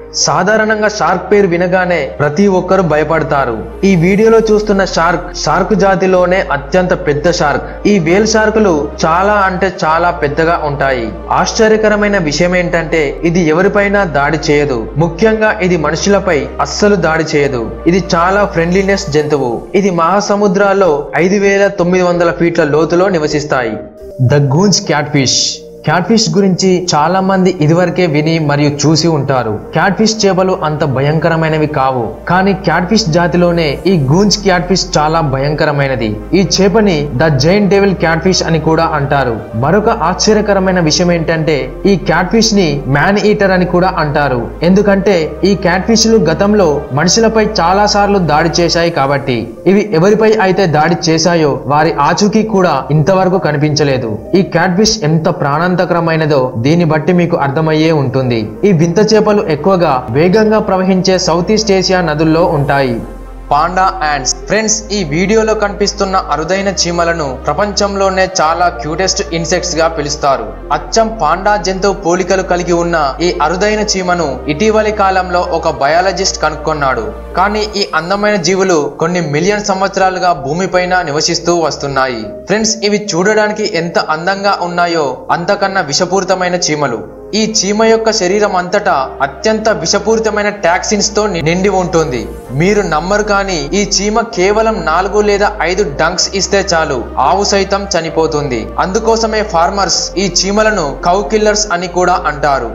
A: సాధారణంగా షార్క్ పేరు వినగానే ప్రతి ఒక్కరు భయపడతారు ఈ వీడియోలో చూస్తున్న షార్క్ షార్క్ జాతిలోనే అత్యంత పెద్ద షార్క్ ఈ వేల్ షార్కులు చాలా అంటే చాలా పెద్దగా ఉంటాయి ఆశ్చర్యకరమైన విషయం ఏంటంటే ఇది ఎవరిపైనా దాడి చేయదు ముఖ్యంగా ఇది మనుషులపై అస్సలు దాడి చేయదు ఇది చాలా ఫ్రెండ్లీనెస్ జంతువు ఇది మహాసముద్రాల్లో ఐదు వేల తొమ్మిది వందల ఫీట్ల లోతులో నివసిస్తాయి the goonch catfish catfish గురించి చాలా మంది ఇదివరకే విని మరియు చూసి ఉంటారు క్యాట్ ఫిష్ చేపలు అంత భయంకరమైనవి కావు కానీ క్యాట్ ఫిష్ జాతిలోనే ఈ గూన్స్ క్యాట్ ఫిష్ చాలా భయంకరమైనది ఈ చేపని the giant devil catfish అని కూడా అంటారు మరొక ఆశ్చర్యకరమైన విషయం ఏంటంటే ఈ క్యాట్ ఫిష్ ని మ్యాన్ ఈటర్ అని కూడా అంటారు ఎందుకంటే ఈ క్యాట్ ఫిష్ లు గతంలో మనుషులపై చాలా సార్లు దాడి చేశాయి కాబట్టి ఇవి ఎవరిపై అయితే దాడి చేశాయో వారి ఆచూకీ కూడా ఇంతవరకు కనిపించలేదు ఈ క్యాట్ ఫిష్ ఎంత ప్రాణాంతకరమైనదో దీన్ని బట్టి మీకు అర్థమయ్యే ఉంటుంది ఈ వింత చేపలు ఎక్కువగా వేగంగా ప్రవహించే సౌత్ ఈస్ట్ ఏషియా నదుల్లో ఉంటాయి పాండా యాండ్స్ ఫ్రెండ్స్ ఈ వీడియోలో కనిపిస్తున్న అరుదైన చీమలను ప్రపంచంలోనే చాలా క్యూటెస్ట్ ఇన్సెక్ట్స్ గా పిలుస్తారు అచ్చం పాండా జంతువు పోలికలు కలిగి ఉన్న ఈ అరుదైన చీమను ఇటీవలి కాలంలో ఒక బయాలజిస్ట్ కనుక్కున్నాడు కానీ ఈ అందమైన జీవులు కొన్ని మిలియన్ సంవత్సరాలుగా భూమిపైన నివసిస్తూ వస్తున్నాయి ఫ్రెండ్స్ ఇవి చూడడానికి ఎంత అందంగా ఉన్నాయో అంతకన్నా విషపూరితమైన చీమలు ఈ చీమ యొక్క శరీరం అంతటా అత్యంత విషపూరితమైన టాక్సిన్స్ తో ని- నిండి ఉంటుంది మీరు నమ్మరు కానీ ఈ చీమ కేవలం నాలుగు లేదా ఐదు డంక్స్ ఇస్తే చాలు ఆవు సైతం చనిపోతుంది అందుకోసమే ఫార్మర్స్ ఈ చీమలను కౌ కిల్లర్స్ అని కూడా అంటారు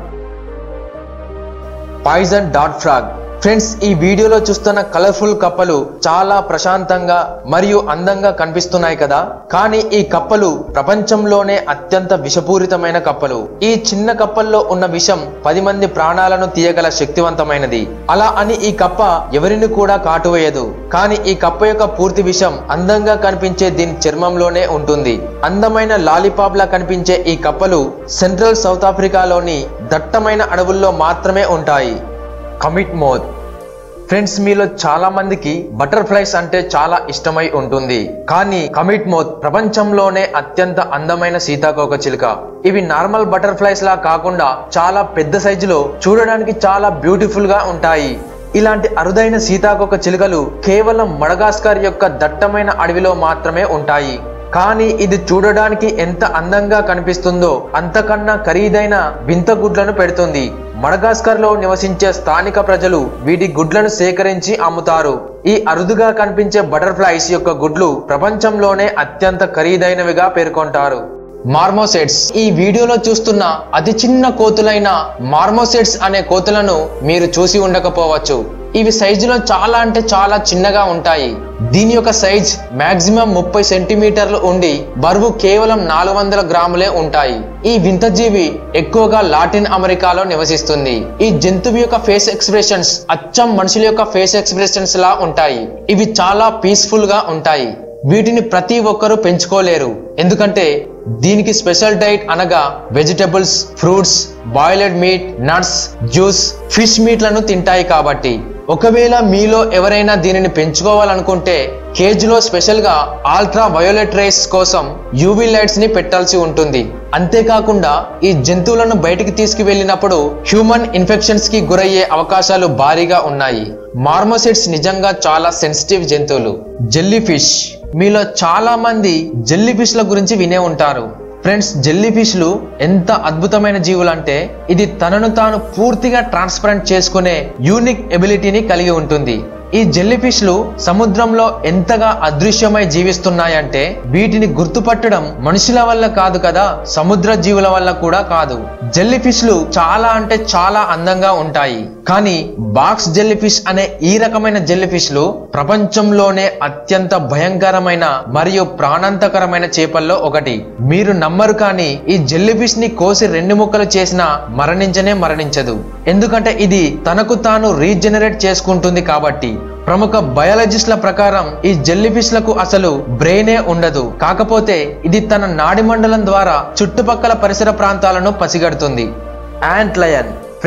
A: పాయిజన్ డాట్ ఫ్రాగ్ ఫ్రెండ్స్ ఈ వీడియోలో చూస్తున్న కలర్ఫుల్ కప్పలు చాలా ప్రశాంతంగా మరియు అందంగా కనిపిస్తున్నాయి కదా కానీ ఈ కప్పలు ప్రపంచంలోనే అత్యంత విషపూరితమైన కప్పలు ఈ చిన్న కప్పల్లో ఉన్న విషం పది మంది ప్రాణాలను తీయగల శక్తివంతమైనది అలా అని ఈ కప్ప ఎవరిని కూడా కాటువేయదు కానీ ఈ కప్ప యొక్క పూర్తి విషం అందంగా కనిపించే దీని చర్మంలోనే ఉంటుంది అందమైన లాలీపాప్ లా కనిపించే ఈ కప్పలు సెంట్రల్ సౌత్ ఆఫ్రికాలోని దట్టమైన అడవుల్లో మాత్రమే ఉంటాయి కమిట్ మోద్ ఫ్రెండ్స్ మీలో చాలా మందికి బటర్ఫ్లైస్ అంటే చాలా ఇష్టమై ఉంటుంది కానీ కమిట్ మోత్ ప్రపంచంలోనే అత్యంత అందమైన సీతాకోక చిలుక ఇవి నార్మల్ బటర్ఫ్లైస్ లా కాకుండా చాలా పెద్ద సైజులో చూడడానికి చాలా బ్యూటిఫుల్ గా ఉంటాయి ఇలాంటి అరుదైన సీతాకోక చిలుకలు కేవలం మడగాస్కర్ యొక్క దట్టమైన అడవిలో మాత్రమే ఉంటాయి కానీ ఇది చూడడానికి ఎంత అందంగా కనిపిస్తుందో అంతకన్నా ఖరీదైన వింత గుడ్లను పెడుతుంది మడగాస్కర్ లో నివసించే స్థానిక ప్రజలు వీటి గుడ్లను సేకరించి అమ్ముతారు ఈ అరుదుగా కనిపించే బటర్ఫ్లైస్ యొక్క గుడ్లు ప్రపంచంలోనే అత్యంత ఖరీదైనవిగా పేర్కొంటారు మార్మోసెట్స్ ఈ వీడియోలో చూస్తున్న అతి చిన్న కోతులైన మార్మోసెట్స్ అనే కోతులను మీరు చూసి ఉండకపోవచ్చు ఇవి సైజులో చాలా అంటే చాలా చిన్నగా ఉంటాయి దీని యొక్క సైజ్ మాక్సిమం ముప్పై సెంటీమీటర్లు ఉండి బరువు కేవలం నాలుగు వందల గ్రాములే ఉంటాయి ఈ వింత జీవి ఎక్కువగా లాటిన్ అమెరికాలో నివసిస్తుంది ఈ జంతువు యొక్క ఫేస్ ఎక్స్ప్రెషన్స్ అచ్చం మనుషుల యొక్క ఫేస్ ఎక్స్ప్రెషన్స్ లా ఉంటాయి ఇవి చాలా పీస్ఫుల్ గా ఉంటాయి వీటిని ప్రతి ఒక్కరూ పెంచుకోలేరు ఎందుకంటే దీనికి స్పెషల్ డైట్ అనగా vegetables fruits boiled meat nuts juice fish మీట్లను తింటాయి కాబట్టి ఒకవేళ మీలో ఎవరైనా దీనిని పెంచుకోవాలనుకుంటే కేజ్ లో స్పెషల్ గా ఆల్ట్రా వయోలెట్ రేస్ కోసం యూవీ లైట్స్ ని పెట్టాల్సి ఉంటుంది అంతేకాకుండా ఈ జంతువులను బయటికి తీసుకువెళ్ళినప్పుడు హ్యూమన్ ఇన్ఫెక్షన్స్ కి గురయ్యే అవకాశాలు భారీగా ఉన్నాయి మార్మోసిడ్స్ నిజంగా చాలా సెన్సిటివ్ జంతువులు జెల్లీ ఫిష్ మీలో చాలా మంది జెల్లీ ఫిష్ల గురించి వినే ఉంటారు ఫ్రెండ్స్ జెల్లీ ఫిష్లు ఎంత అద్భుతమైన జీవులు అంటే ఇది తనను తాను పూర్తిగా ట్రాన్స్పరెంట్ చేసుకునే యూనిక్ ఎబిలిటీని కలిగి ఉంటుంది ఈ జెల్లీ ఫిష్లు సముద్రంలో ఎంతగా అదృశ్యమై జీవిస్తున్నాయంటే వీటిని గుర్తుపట్టడం మనుషుల వల్ల కాదు కదా సముద్ర జీవుల వల్ల కూడా కాదు జెల్లీ ఫిష్లు చాలా అంటే చాలా అందంగా ఉంటాయి కానీ బాక్స్ జెల్లీ ఫిష్ అనే ఈ రకమైన జెల్లీ ఫిష్లు ప్రపంచంలోనే అత్యంత భయంకరమైన మరియు ప్రాణాంతకరమైన చేపల్లో ఒకటి మీరు నమ్మరు కానీ ఈ జెల్లీ ఫిష్ ని కోసి రెండు ముక్కలు చేసినా మరణించనే మరణించదు ఎందుకంటే ఇది తనకు తాను రీజనరేట్ చేసుకుంటుంది కాబట్టి ప్రముఖ బయాలజిస్టుల ప్రకారం ఈ జెల్లీ ఫిష్లకు అసలు బ్రెయినే ఉండదు కాకపోతే ఇది తన నాడి మండలం ద్వారా చుట్టుపక్కల పరిసర ప్రాంతాలను పసిగడుతుంది యాంట్ లయన్ ఫ్రెండ్స్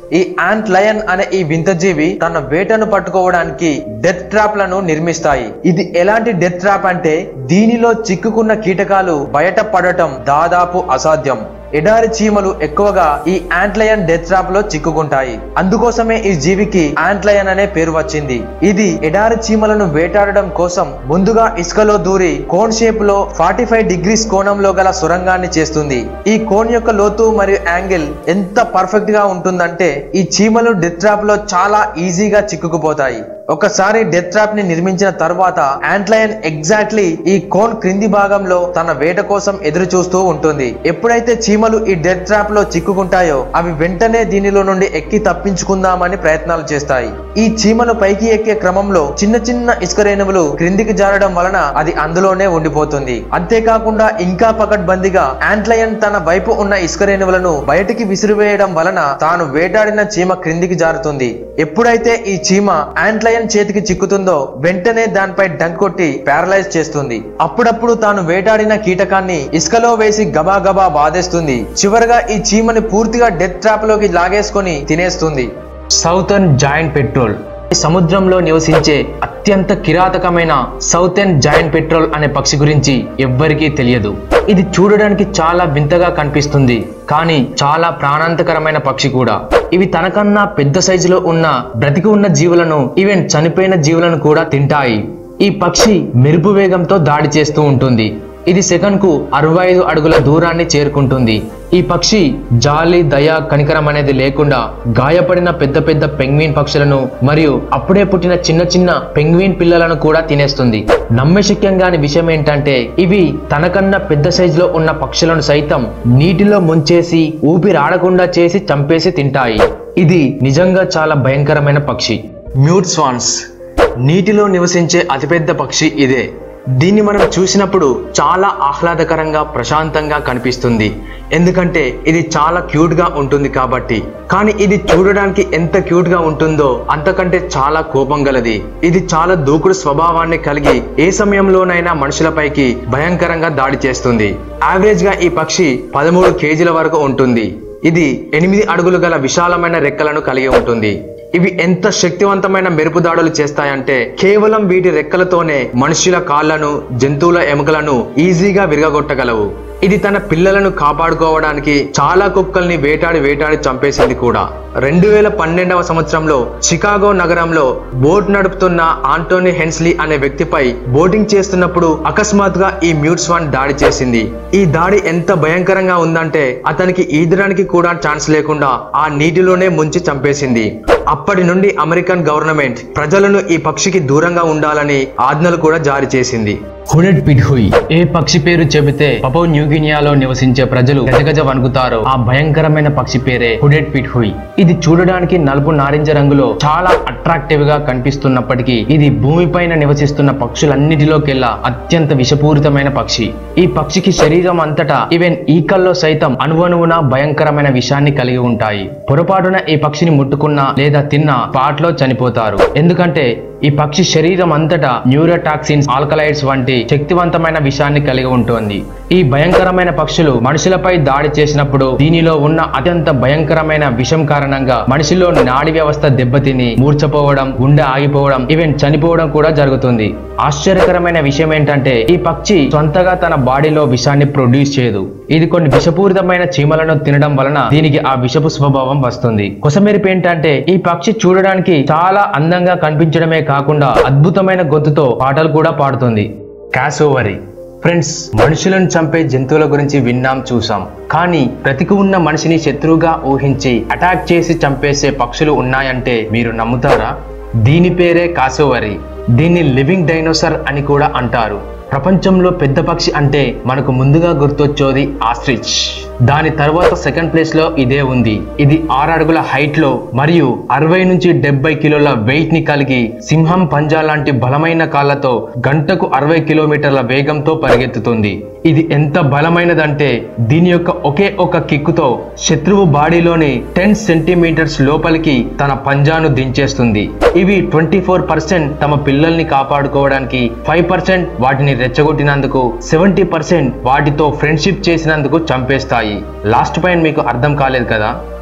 A: ఈ యాంట్ లయన్ అనే ఈ వింత జీవి తన వేటను పట్టుకోవడానికి డెత్ ట్రాప్ లను నిర్మిస్తాయి ఇది ఎలాంటి డెత్ ట్రాప్ అంటే దీనిలో చిక్కుకున్న కీటకాలు బయట పడటం దాదాపు అసాధ్యం ఎడారి చీమలు ఎక్కువగా ఈ యాంట్లయన్ డెత్ ట్రాప్ లో చిక్కుకుంటాయి అందుకోసమే ఈ జీవికి యాంట్లయన్ అనే పేరు వచ్చింది ఇది ఎడారి చీమలను వేటాడడం కోసం ముందుగా ఇసుకలో దూరి కోన్ షేప్ లో ఫార్టీ ఫైవ్ డిగ్రీస్ కోణంలో గల సొరంగాన్ని చేస్తుంది ఈ కోన్ యొక్క లోతు మరియు యాంగిల్ ఎంత పర్ఫెక్ట్ గా ఉంటుందంటే ఈ చీమలు డెత్ ట్రాప్ లో చాలా ఈజీగా చిక్కుకుపోతాయి ఒకసారి డెత్ ట్రాప్ ని నిర్మించిన తర్వాత యాంట్లయన్ ఎగ్జాక్ట్లీ ఈ కోన్ క్రింది భాగంలో తన వేట కోసం ఎదురు చూస్తూ ఉంటుంది ఎప్పుడైతే చీమలు ఈ డెత్ ట్రాప్ లో చిక్కుకుంటాయో అవి వెంటనే దీనిలో నుండి ఎక్కి తప్పించుకుందామని ప్రయత్నాలు చేస్తాయి ఈ చీమలు పైకి ఎక్కే క్రమంలో చిన్న చిన్న ఇసుక రేణువులు క్రిందికి జారడం వలన అది అందులోనే ఉండిపోతుంది అంతేకాకుండా ఇంకా పకడ్బందీగా యాంట్లయన్ తన వైపు ఉన్న ఇసుక రేణువులను బయటికి విసిరివేయడం వలన తాను వేటాడిన చీమ క్రిందికి జారుతుంది ఎప్పుడైతే ఈ చీమ యాంట్లయన్ చేతికి చిక్కుతుందో వెంటనే దానిపై డంక్ కొట్టి ప్యారలైజ్ చేస్తుంది అప్పుడప్పుడు తాను వేటాడిన కీటకాన్ని ఇసుకలో వేసి గబా గబా బాధేస్తుంది చివరగా ఈ చీమని పూర్తిగా డెత్ ట్రాప్ లోకి లాగేసుకొని తినేస్తుంది సౌతర్న్ జాయింట్ పెట్రోల్ ఈ సముద్రంలో నివసించే అత్యంత కిరాతకమైన సౌతర్న్ జాయింట్ పెట్రోల్ అనే పక్షి గురించి ఎవ్వరికీ తెలియదు ఇది చూడడానికి చాలా వింతగా కనిపిస్తుంది కానీ చాలా ప్రాణాంతకరమైన పక్షి కూడా ఇవి తనకన్నా పెద్ద సైజులో ఉన్న బ్రతికి ఉన్న జీవులను ఈవెన్ చనిపోయిన జీవులను కూడా తింటాయి ఈ పక్షి మెరుపు వేగంతో దాడి చేస్తూ ఉంటుంది ఇది సెకండ్ కు అరవై ఐదు అడుగుల దూరాన్ని చేరుకుంటుంది ఈ పక్షి జాలి దయ కనికరం అనేది లేకుండా గాయపడిన పెద్ద పెద్ద పెంగ్విన్ పక్షులను మరియు అప్పుడే పుట్టిన చిన్న చిన్న పెంగ్విన్ పిల్లలను కూడా తినేస్తుంది నమ్మశక్యం కాని విషయం ఏంటంటే ఇవి తనకన్నా పెద్ద సైజులో ఉన్న పక్షులను సైతం నీటిలో ముంచేసి ఊపిరాడకుండా చేసి చంపేసి తింటాయి ఇది నిజంగా చాలా భయంకరమైన పక్షి మ్యూట్ స్వాన్స్ నీటిలో నివసించే అతిపెద్ద పక్షి ఇదే దీన్ని మనం చూసినప్పుడు చాలా ఆహ్లాదకరంగా ప్రశాంతంగా కనిపిస్తుంది ఎందుకంటే ఇది చాలా క్యూట్ గా ఉంటుంది కాబట్టి కానీ ఇది చూడడానికి ఎంత క్యూట్ గా ఉంటుందో అంతకంటే చాలా కోపం గలది ఇది చాలా దూకుడు స్వభావాన్ని కలిగి ఏ సమయంలోనైనా మనుషులపైకి భయంకరంగా దాడి చేస్తుంది యావరేజ్ గా ఈ పక్షి పదమూడు కేజీల వరకు ఉంటుంది ఇది ఎనిమిది అడుగులు గల విశాలమైన రెక్కలను కలిగి ఉంటుంది ఇవి ఎంత శక్తివంతమైన మెరుపు దాడులు చేస్తాయంటే కేవలం వీటి రెక్కలతోనే మనుష్యుల కాళ్లను జంతువుల ఎముకలను ఈజీగా విరగగొట్టగలవు ఇది తన పిల్లలను కాపాడుకోవడానికి చాలా కుక్కల్ని వేటాడి వేటాడి చంపేసింది కూడా రెండు వేల పన్నెండవ సంవత్సరంలో చికాగో నగరంలో బోట్ నడుపుతున్న ఆంటోనీ హెన్స్లీ అనే వ్యక్తిపై బోటింగ్ చేస్తున్నప్పుడు అకస్మాత్తుగా ఈ మ్యూట్ స్వాన్ దాడి చేసింది ఈ దాడి ఎంత భయంకరంగా ఉందంటే అతనికి ఈదడానికి కూడా ఛాన్స్ లేకుండా ఆ నీటిలోనే ముంచి చంపేసింది అప్పటి నుండి అమెరికన్ గవర్నమెంట్ ప్రజలను ఈ పక్షికి దూరంగా ఉండాలని ఆజ్ఞలు కూడా జారీ చేసింది హుడెడ్ పిడ్హుయ్ ఏ పక్షి పేరు చెబితే పపో న్యూగినియాలో నివసించే ప్రజలు గజగజ వణుకుతారో ఆ భయంకరమైన పక్షి పేరే హుడెడ్ పిడ్హుయ్ ఇది చూడడానికి నలుపు నారింజ రంగులో చాలా అట్రాక్టివ్ గా కనిపిస్తున్నప్పటికీ ఇది భూమిపైన నివసిస్తున్న పక్షులన్నిటిలోకెల్లా అత్యంత విషపూరితమైన పక్షి ఈ పక్షికి శరీరం అంతటా ఈవెన్ ఈకల్లో సైతం అణువణువున భయంకరమైన విషాన్ని కలిగి ఉంటాయి పొరపాటున ఈ పక్షిని ముట్టుకున్నా లేదా తిన్నా స్పాట్లో చనిపోతారు ఎందుకంటే ఈ పక్షి శరీరం అంతటా న్యూరోటాక్సిన్స్ ఆల్కలైడ్స్ వంటి శక్తివంతమైన విషాన్ని కలిగి ఉంటుంది ఈ భయంకరమైన పక్షులు మనుషులపై దాడి చేసినప్పుడు దీనిలో ఉన్న అత్యంత భయంకరమైన విషం కారణంగా మనిషిలో నాడి వ్యవస్థ దెబ్బతిని మూర్చపోవడం గుండె ఆగిపోవడం ఈవెన్ చనిపోవడం కూడా జరుగుతుంది ఆశ్చర్యకరమైన విషయం ఏంటంటే ఈ పక్షి సొంతగా తన బాడీలో విషాన్ని ప్రొడ్యూస్ చేయదు ఇది కొన్ని విషపూరితమైన చీమలను తినడం వలన దీనికి ఆ విషపు స్వభావం వస్తుంది కొసమెరిపి ఏంటంటే ఈ పక్షి చూడడానికి చాలా అందంగా కనిపించడమే కాకుండా అద్భుతమైన గొంతుతో పాటలు కూడా పాడుతుంది క్యాసోవరి ఫ్రెండ్స్ మనుషులను చంపే జంతువుల గురించి విన్నాం చూసాం కానీ బ్రతికి ఉన్న మనిషిని శత్రువుగా ఊహించి అటాక్ చేసి చంపేసే పక్షులు ఉన్నాయంటే మీరు నమ్ముతారా దీని పేరే కాసోవరి దీన్ని లివింగ్ డైనోసర్ అని కూడా అంటారు ప్రపంచంలో పెద్ద పక్షి అంటే మనకు ముందుగా గుర్తొచ్చేది ఆస్ట్రిచ్ దాని తర్వాత సెకండ్ ప్లేస్ లో ఇదే ఉంది ఇది ఆరు అడుగుల హైట్ లో మరియు అరవై నుంచి డెబ్బై కిలోల వెయిట్ ని కలిగి సింహం పంజా లాంటి బలమైన కాళ్లతో గంటకు అరవై కిలోమీటర్ల వేగంతో పరిగెత్తుతుంది ఇది ఎంత బలమైనదంటే దీని యొక్క ఒకే ఒక కిక్కుతో శత్రువు బాడీలోని టెన్ సెంటీమీటర్స్ లోపలికి తన పంజాను దించేస్తుంది ఇవి ట్వంటీ ఫోర్ పర్సెంట్ తమ పిల్లల్ని కాపాడుకోవడానికి ఫైవ్ పర్సెంట్ వాటిని రెచ్చగొట్టినందుకు సెవెంటీ పర్సెంట్ వాటితో ఫ్రెండ్షిప్ చేసినందుకు చంపేస్తాయి లాస్ట్ పాయింట్ మీకు అర్థం కాలేదు కదా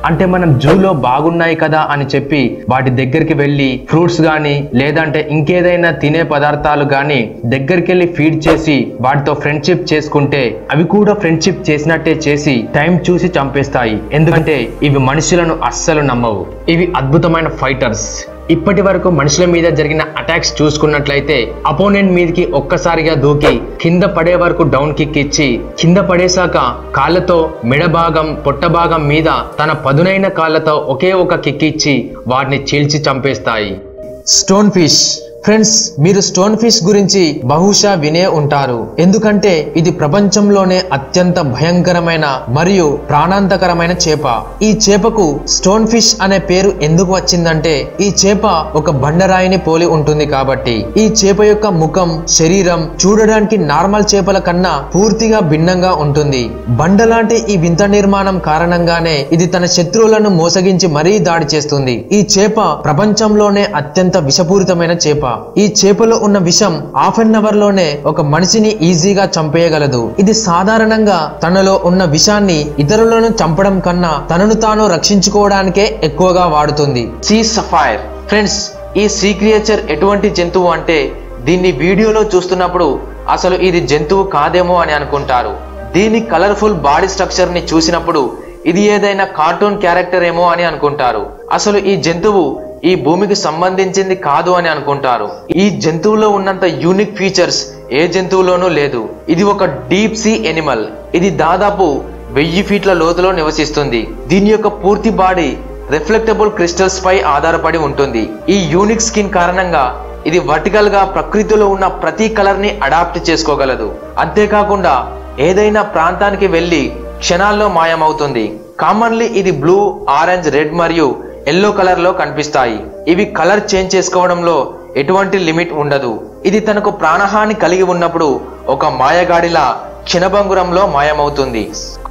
A: అంటే మనం జూలో బాగున్నాయి కదా అని చెప్పి వాటి దగ్గరికి వెళ్ళి ఫ్రూట్స్ గాని లేదంటే ఇంకేదైనా తినే పదార్థాలు గాని దగ్గరికి వెళ్ళి ఫీడ్ చేసి వాటితో ఫ్రెండ్షిప్ చేసుకుంటే అవి కూడా ఫ్రెండ్షిప్ చేసినట్టే చేసి టైం చూసి చంపేస్తాయి ఎందుకంటే ఇవి మనుషులను అస్సలు నమ్మవు ఇవి అద్భుతమైన ఫైటర్స్ ఇప్పటి వరకు మనుషుల మీద జరిగిన అటాక్స్ చూసుకున్నట్లయితే అపోనెంట్ మీదకి ఒక్కసారిగా దూకి కింద పడే వరకు డౌన్ కిక్ ఇచ్చి కింద పడేశాక కాళ్ళతో మెడ భాగం పొట్ట భాగం మీద తన పదునైన కాళ్ళతో ఒకే ఒక కిక్ ఇచ్చి వాటిని చీల్చి చంపేస్తాయి స్టోన్ ఫిష్ ఫ్రెండ్స్ మీరు స్టోన్ ఫిష్ గురించి బహుశా వినే ఉంటారు ఎందుకంటే ఇది ప్రపంచంలోనే అత్యంత భయంకరమైన మరియు ప్రాణాంతకరమైన చేప ఈ చేపకు స్టోన్ ఫిష్ అనే పేరు ఎందుకు వచ్చిందంటే ఈ చేప ఒక బండరాయిని పోలి ఉంటుంది కాబట్టి ఈ చేప యొక్క ముఖం శరీరం చూడడానికి నార్మల్ చేపల కన్నా పూర్తిగా భిన్నంగా ఉంటుంది బండలాంటి ఈ వింత నిర్మాణం కారణంగానే ఇది తన శత్రువులను మోసగించి మరీ దాడి చేస్తుంది ఈ చేప ప్రపంచంలోనే అత్యంత విషపూరితమైన చేప ఈ చేపలో ఉన్న విషం హాఫ్ అన్ అవర్ లోనే ఒక మనిషిని ఈజీగా చంపేయగలదు ఇది సాధారణంగా తనలో ఉన్న విషాన్ని ఇతరులను చంపడం కన్నా తనను తాను రక్షించుకోవడానికే ఎక్కువగా వాడుతుంది సీ సఫైర్ ఫ్రెండ్స్ ఈ సీ క్రియేచర్ ఎటువంటి జంతువు అంటే దీన్ని వీడియోలో చూస్తున్నప్పుడు అసలు ఇది జంతువు కాదేమో అని అనుకుంటారు దీని కలర్ఫుల్ బాడీ స్ట్రక్చర్ ని చూసినప్పుడు ఇది ఏదైనా కార్టూన్ క్యారెక్టర్ ఏమో అని అనుకుంటారు అసలు ఈ జంతువు ఈ భూమికి సంబంధించింది కాదు అని అనుకుంటారు ఈ జంతువులో ఉన్నంత యూనిక్ ఫీచర్స్ ఏ జంతువులోనూ లేదు ఇది ఒక డీప్ సీ ఎనిమల్ ఇది దాదాపు వెయ్యి ఫీట్ల లోతులో నివసిస్తుంది దీని యొక్క పూర్తి బాడీ రిఫ్లెక్టబుల్ క్రిస్టల్స్ పై ఆధారపడి ఉంటుంది ఈ యూనిక్ స్కిన్ కారణంగా ఇది వర్టికల్ గా ప్రకృతిలో ఉన్న ప్రతి కలర్ ని అడాప్ట్ చేసుకోగలదు అంతేకాకుండా ఏదైనా ప్రాంతానికి వెళ్లి క్షణాల్లో మాయమవుతుంది కామన్లీ ఇది బ్లూ ఆరెంజ్ రెడ్ మరియు ఎల్లో కలర్ లో కనిపిస్తాయి ఇవి కలర్ చేంజ్ చేసుకోవడంలో ఎటువంటి లిమిట్ ఉండదు ఇది తనకు ప్రాణహాని కలిగి ఉన్నప్పుడు ఒక మాయగాడిలా క్షణభంగురంలో మాయమవుతుంది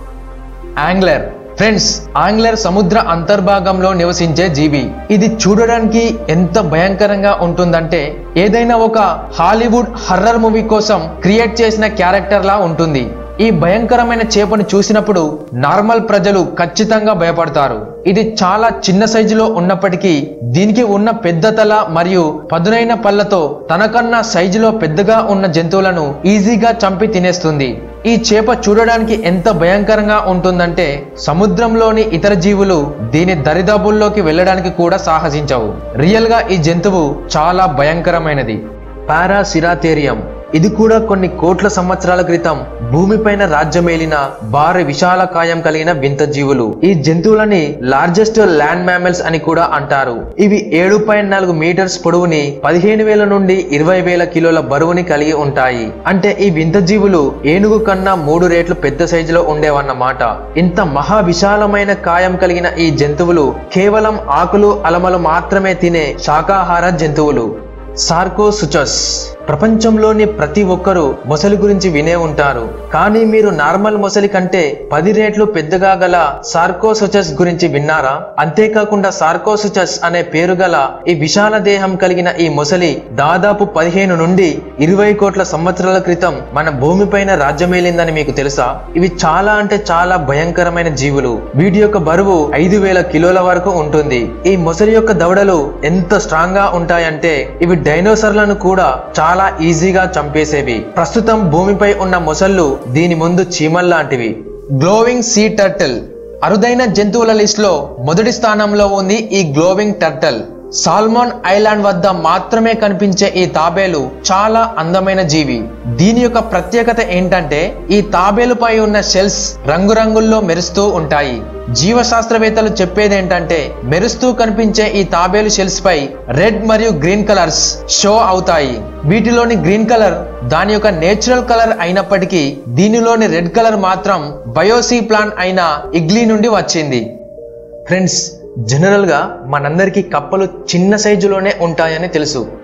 A: యాంగ్లర్ ఫ్రెండ్స్ ఆంగ్లర్ సముద్ర అంతర్భాగంలో నివసించే జీవి ఇది చూడడానికి ఎంత భయంకరంగా ఉంటుందంటే ఏదైనా ఒక హాలీవుడ్ హర్రర్ మూవీ కోసం క్రియేట్ చేసిన క్యారెక్టర్ లా ఉంటుంది ఈ భయంకరమైన చేపను చూసినప్పుడు నార్మల్ ప్రజలు ఖచ్చితంగా భయపడతారు ఇది చాలా చిన్న సైజులో ఉన్నప్పటికీ దీనికి ఉన్న పెద్ద తల మరియు పదునైన పళ్ళతో తనకన్నా సైజులో పెద్దగా ఉన్న జంతువులను ఈజీగా చంపి తినేస్తుంది ఈ చేప చూడడానికి ఎంత భయంకరంగా ఉంటుందంటే సముద్రంలోని ఇతర జీవులు దీని దరిదాపుల్లోకి వెళ్ళడానికి కూడా సాహసించవు రియల్ గా ఈ జంతువు చాలా భయంకరమైనది పారాసిరాథేరియం ఇది కూడా కొన్ని కోట్ల సంవత్సరాల క్రితం భూమిపైన రాజ్యమేలిన భారీ విశాల కాయం కలిగిన వింత జీవులు ఈ జంతువులని లార్జెస్ట్ ల్యాండ్ మ్యామల్స్ అని కూడా అంటారు ఇవి ఏడు పాయింట్ నాలుగు మీటర్స్ పొడవుని పదిహేను వేల నుండి ఇరవై వేల కిలోల బరువుని కలిగి ఉంటాయి అంటే ఈ వింత జీవులు ఏనుగు కన్నా మూడు రేట్లు పెద్ద సైజులో ఉండేవన్నమాట ఇంత మహా విశాలమైన కాయం కలిగిన ఈ జంతువులు కేవలం ఆకులు అలమలు మాత్రమే తినే శాకాహార జంతువులు సార్కోసుచస్ ప్రపంచంలోని ప్రతి ఒక్కరూ మొసలి గురించి వినే ఉంటారు కానీ మీరు నార్మల్ మొసలి కంటే పది రేట్లు పెద్దగా గల సార్కోసుచస్ గురించి విన్నారా అంతేకాకుండా సార్కోసుచస్ అనే పేరు గల ఈ విశాల దేహం కలిగిన ఈ మొసలి దాదాపు పదిహేను నుండి ఇరవై కోట్ల సంవత్సరాల క్రితం మన భూమిపైన రాజ్యమేలిందని మీకు తెలుసా ఇవి చాలా అంటే చాలా భయంకరమైన జీవులు వీటి యొక్క బరువు ఐదు వేల కిలోల వరకు ఉంటుంది ఈ మొసలి యొక్క దవడలు ఎంత స్ట్రాంగ్ గా ఉంటాయంటే ఇవి డైనోసర్లను కూడా చాలా ఈజీగా చంపేసేవి ప్రస్తుతం భూమిపై ఉన్న మొసళ్ళు దీని ముందు చీమల్లాంటివి గ్లోవింగ్ సీ టర్టిల్ అరుదైన జంతువుల లిస్ట్ లో మొదటి స్థానంలో ఉంది ఈ గ్లోవింగ్ టర్టల్ సాల్మోన్ ఐలాండ్ వద్ద మాత్రమే కనిపించే ఈ తాబేలు చాలా అందమైన జీవి దీని యొక్క ప్రత్యేకత ఏంటంటే ఈ తాబేలుపై ఉన్న షెల్స్ రంగురంగుల్లో మెరుస్తూ ఉంటాయి జీవశాస్త్రవేత్తలు చెప్పేది ఏంటంటే మెరుస్తూ కనిపించే ఈ తాబేలు షెల్స్ పై రెడ్ మరియు గ్రీన్ కలర్స్ షో అవుతాయి వీటిలోని గ్రీన్ కలర్ దాని యొక్క నేచురల్ కలర్ అయినప్పటికీ దీనిలోని రెడ్ కలర్ మాత్రం బయోసీ ప్లాన్ అయిన ఇగ్లీ నుండి వచ్చింది ఫ్రెండ్స్ జనరల్ గా మనందరికీ కప్పలు చిన్న సైజులోనే ఉంటాయని తెలుసు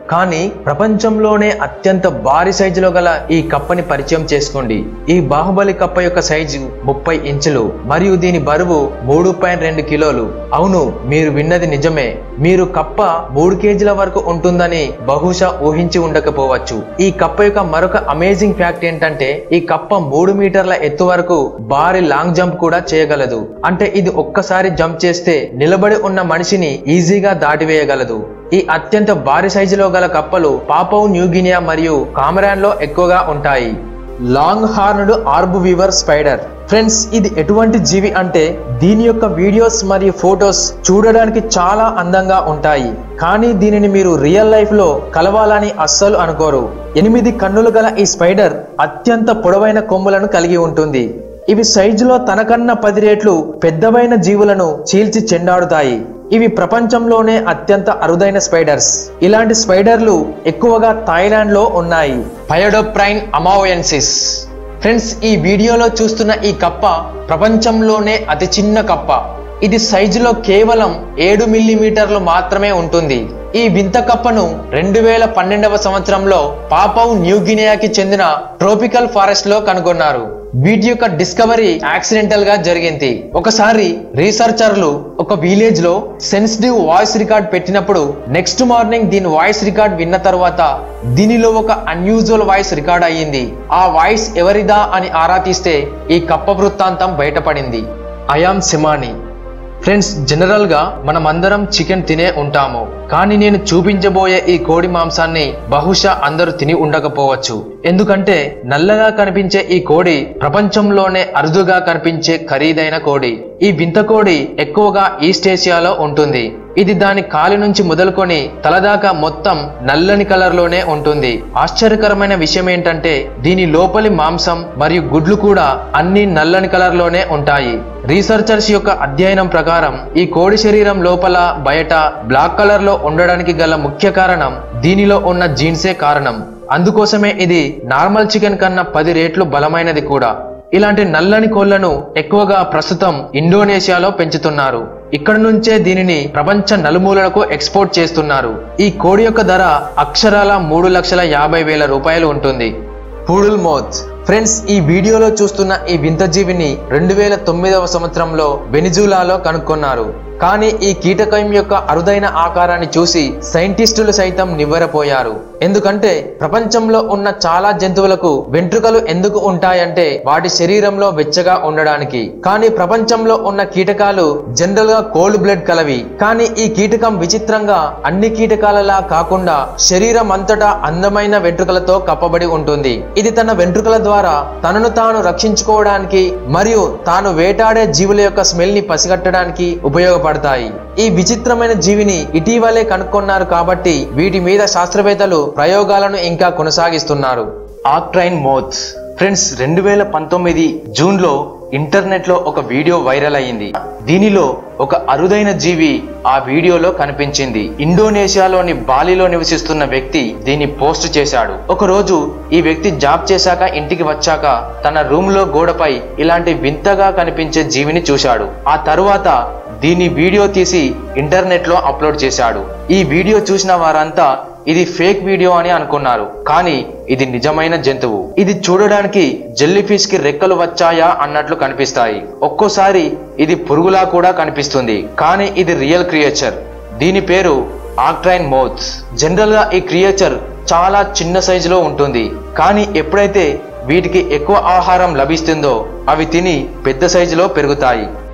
A: కానీ ప్రపంచంలోనే అత్యంత భారీ సైజులో గల ఈ కప్పని పరిచయం చేసుకోండి ఈ బాహుబలి కప్ప యొక్క సైజు ముప్పై ఇంచులు మరియు దీని బరువు మూడు పాయింట్ రెండు కిలోలు అవును మీరు విన్నది నిజమే మీరు కప్ప మూడు కేజీల వరకు ఉంటుందని బహుశా ఊహించి ఉండకపోవచ్చు ఈ కప్ప యొక్క మరొక అమేజింగ్ ఫ్యాక్ట్ ఏంటంటే ఈ కప్ప మూడు మీటర్ల ఎత్తు వరకు భారీ లాంగ్ జంప్ కూడా చేయగలదు అంటే ఇది ఒక్కసారి జంప్ చేస్తే నిలబడి ఉన్న మనిషిని ఈజీగా దాటివేయగలదు ఈ అత్యంత భారీ సైజులో గల కప్పలు పాపౌ న్యూగినియా మరియు కామరాన్ లో ఎక్కువగా ఉంటాయి long horned orb weaver spider friends ఇది ఎటువంటి జీవి అంటే దీని యొక్క వీడియోస్ మరియు ఫొటోస్ చూడడానికి చాలా అందంగా ఉంటాయి కానీ దీనిని మీరు రియల్ లైఫ్ లో కలవాలని అస్సలు అనుకోరు ఎనిమిది కన్నులు గల ఈ స్పైడర్ అత్యంత పొడవైన కొమ్ములను కలిగి ఉంటుంది ఇవి సైజులో తనకన్నా పది రెట్లు పెద్దవైన జీవులను చీల్చి చెండాడుతాయి ఇవి ప్రపంచంలోనే అత్యంత అరుదైన స్పైడర్స్ ఇలాంటి స్పైడర్లు ఎక్కువగా థాయిలాండ్ లో ఉన్నాయి పయోడోప్రైన్ అమావయన్సిస్ ఫ్రెండ్స్ ఈ వీడియోలో చూస్తున్న ఈ కప్ప ప్రపంచంలోనే అతి చిన్న కప్ప ఇది సైజులో కేవలం ఏడు మిల్లీమీటర్లు మాత్రమే ఉంటుంది ఈ వింత కప్పను రెండు వేల పన్నెండవ సంవత్సరంలో పాపౌ న్యూగినియాకి చెందిన ట్రోపికల్ ఫారెస్ట్ లో కనుగొన్నారు వీటి యొక్క డిస్కవరీ యాక్సిడెంటల్ గా జరిగింది ఒకసారి రీసెర్చర్లు ఒక విలేజ్ లో సెన్సిటివ్ వాయిస్ రికార్డ్ పెట్టినప్పుడు నెక్స్ట్ మార్నింగ్ దీని వాయిస్ రికార్డ్ విన్న తర్వాత దీనిలో ఒక అన్యూజువల్ వాయిస్ రికార్డ్ అయ్యింది ఆ వాయిస్ ఎవరిదా అని ఆరా తీస్తే ఈ కప్ప వృత్తాంతం బయటపడింది అయామ్ సిమాని ఫ్రెండ్స్ జనరల్ గా మనమందరం చికెన్ తినే ఉంటాము కానీ నేను చూపించబోయే ఈ కోడి మాంసాన్ని బహుశా అందరూ తిని ఉండకపోవచ్చు ఎందుకంటే నల్లగా కనిపించే ఈ కోడి ప్రపంచంలోనే అరుదుగా కనిపించే ఖరీదైన కోడి ఈ వింత కోడి ఎక్కువగా ఈస్ట్ ఏషియాలో ఉంటుంది ఇది దాని కాలి నుంచి మొదలుకొని తలదాకా మొత్తం నల్లని కలర్ లోనే ఉంటుంది ఆశ్చర్యకరమైన విషయం ఏంటంటే దీని లోపలి మాంసం మరియు గుడ్లు కూడా అన్ని నల్లని కలర్ లోనే ఉంటాయి రీసెర్చర్స్ యొక్క అధ్యయనం ప్రకారం ఈ కోడి శరీరం లోపల బయట బ్లాక్ కలర్ లో ఉండడానికి గల ముఖ్య కారణం దీనిలో ఉన్న జీన్సే కారణం అందుకోసమే ఇది నార్మల్ చికెన్ కన్నా పది రేట్లు బలమైనది కూడా ఇలాంటి నల్లని కోళ్లను ఎక్కువగా ప్రస్తుతం ఇండోనేషియాలో పెంచుతున్నారు ఇక్కడ నుంచే దీనిని ప్రపంచ నలుమూలలకు ఎక్స్పోర్ట్ చేస్తున్నారు ఈ కోడి యొక్క ధర అక్షరాల మూడు లక్షల యాభై వేల రూపాయలు ఉంటుంది పూడుల్ మోత్ ఫ్రెండ్స్ ఈ వీడియోలో చూస్తున్న ఈ వింత జీవిని రెండు వేల తొమ్మిదవ సంవత్సరంలో వెనిజులాలో కనుక్కున్నారు కానీ ఈ కీటకం యొక్క అరుదైన ఆకారాన్ని చూసి సైంటిస్టులు సైతం నివ్వెరపోయారు ఎందుకంటే ప్రపంచంలో ఉన్న చాలా జంతువులకు వెంట్రుకలు ఎందుకు ఉంటాయంటే వాటి శరీరంలో వెచ్చగా ఉండడానికి కానీ ప్రపంచంలో ఉన్న కీటకాలు జనరల్ గా కోల్డ్ బ్లడ్ కలవి కానీ ఈ కీటకం విచిత్రంగా అన్ని కీటకాలలా కాకుండా శరీరం అంతటా అందమైన వెంట్రుకలతో కప్పబడి ఉంటుంది ఇది తన వెంట్రుకల ద్వారా తనను తాను రక్షించుకోవడానికి మరియు తాను వేటాడే జీవుల యొక్క స్మెల్ ని పసిగట్టడానికి ఉపయోగపడతాయి ఈ విచిత్రమైన జీవిని ఇటీవలే కనుక్కున్నారు కాబట్టి వీటి మీద శాస్త్రవేత్తలు ప్రయోగాలను ఇంకా కొనసాగిస్తున్నారు ఆక్ట్రైన్ మోత్ ఫ్రెండ్స్ రెండు వేల పంతొమ్మిది జూన్ లో ఇంటర్నెట్ లో ఒక వీడియో వైరల్ అయింది దీనిలో ఒక అరుదైన జీవి ఆ వీడియోలో కనిపించింది ఇండోనేషియాలోని బాలిలో నివసిస్తున్న వ్యక్తి దీన్ని పోస్ట్ చేశాడు ఒక రోజు ఈ వ్యక్తి జాబ్ చేశాక ఇంటికి వచ్చాక తన రూమ్ లో గోడపై ఇలాంటి వింతగా కనిపించే జీవిని చూశాడు ఆ తరువాత దీని వీడియో తీసి ఇంటర్నెట్ లో అప్లోడ్ చేశాడు ఈ వీడియో చూసిన వారంతా ఇది ఫేక్ వీడియో అని అనుకున్నారు కానీ ఇది నిజమైన జంతువు ఇది చూడడానికి జెల్లీ ఫిష్ కి రెక్కలు వచ్చాయా అన్నట్లు కనిపిస్తాయి ఒక్కోసారి ఇది పురుగులా కూడా కనిపిస్తుంది కానీ ఇది రియల్ క్రియేచర్ దీని పేరు ఆక్ట్రైన్ మోత్స్ జనరల్ గా ఈ క్రియేచర్ చాలా చిన్న సైజులో ఉంటుంది కానీ ఎప్పుడైతే వీటికి ఎక్కువ ఆహారం లభిస్తుందో అవి తిని పెద్ద సైజులో పెరుగుతాయి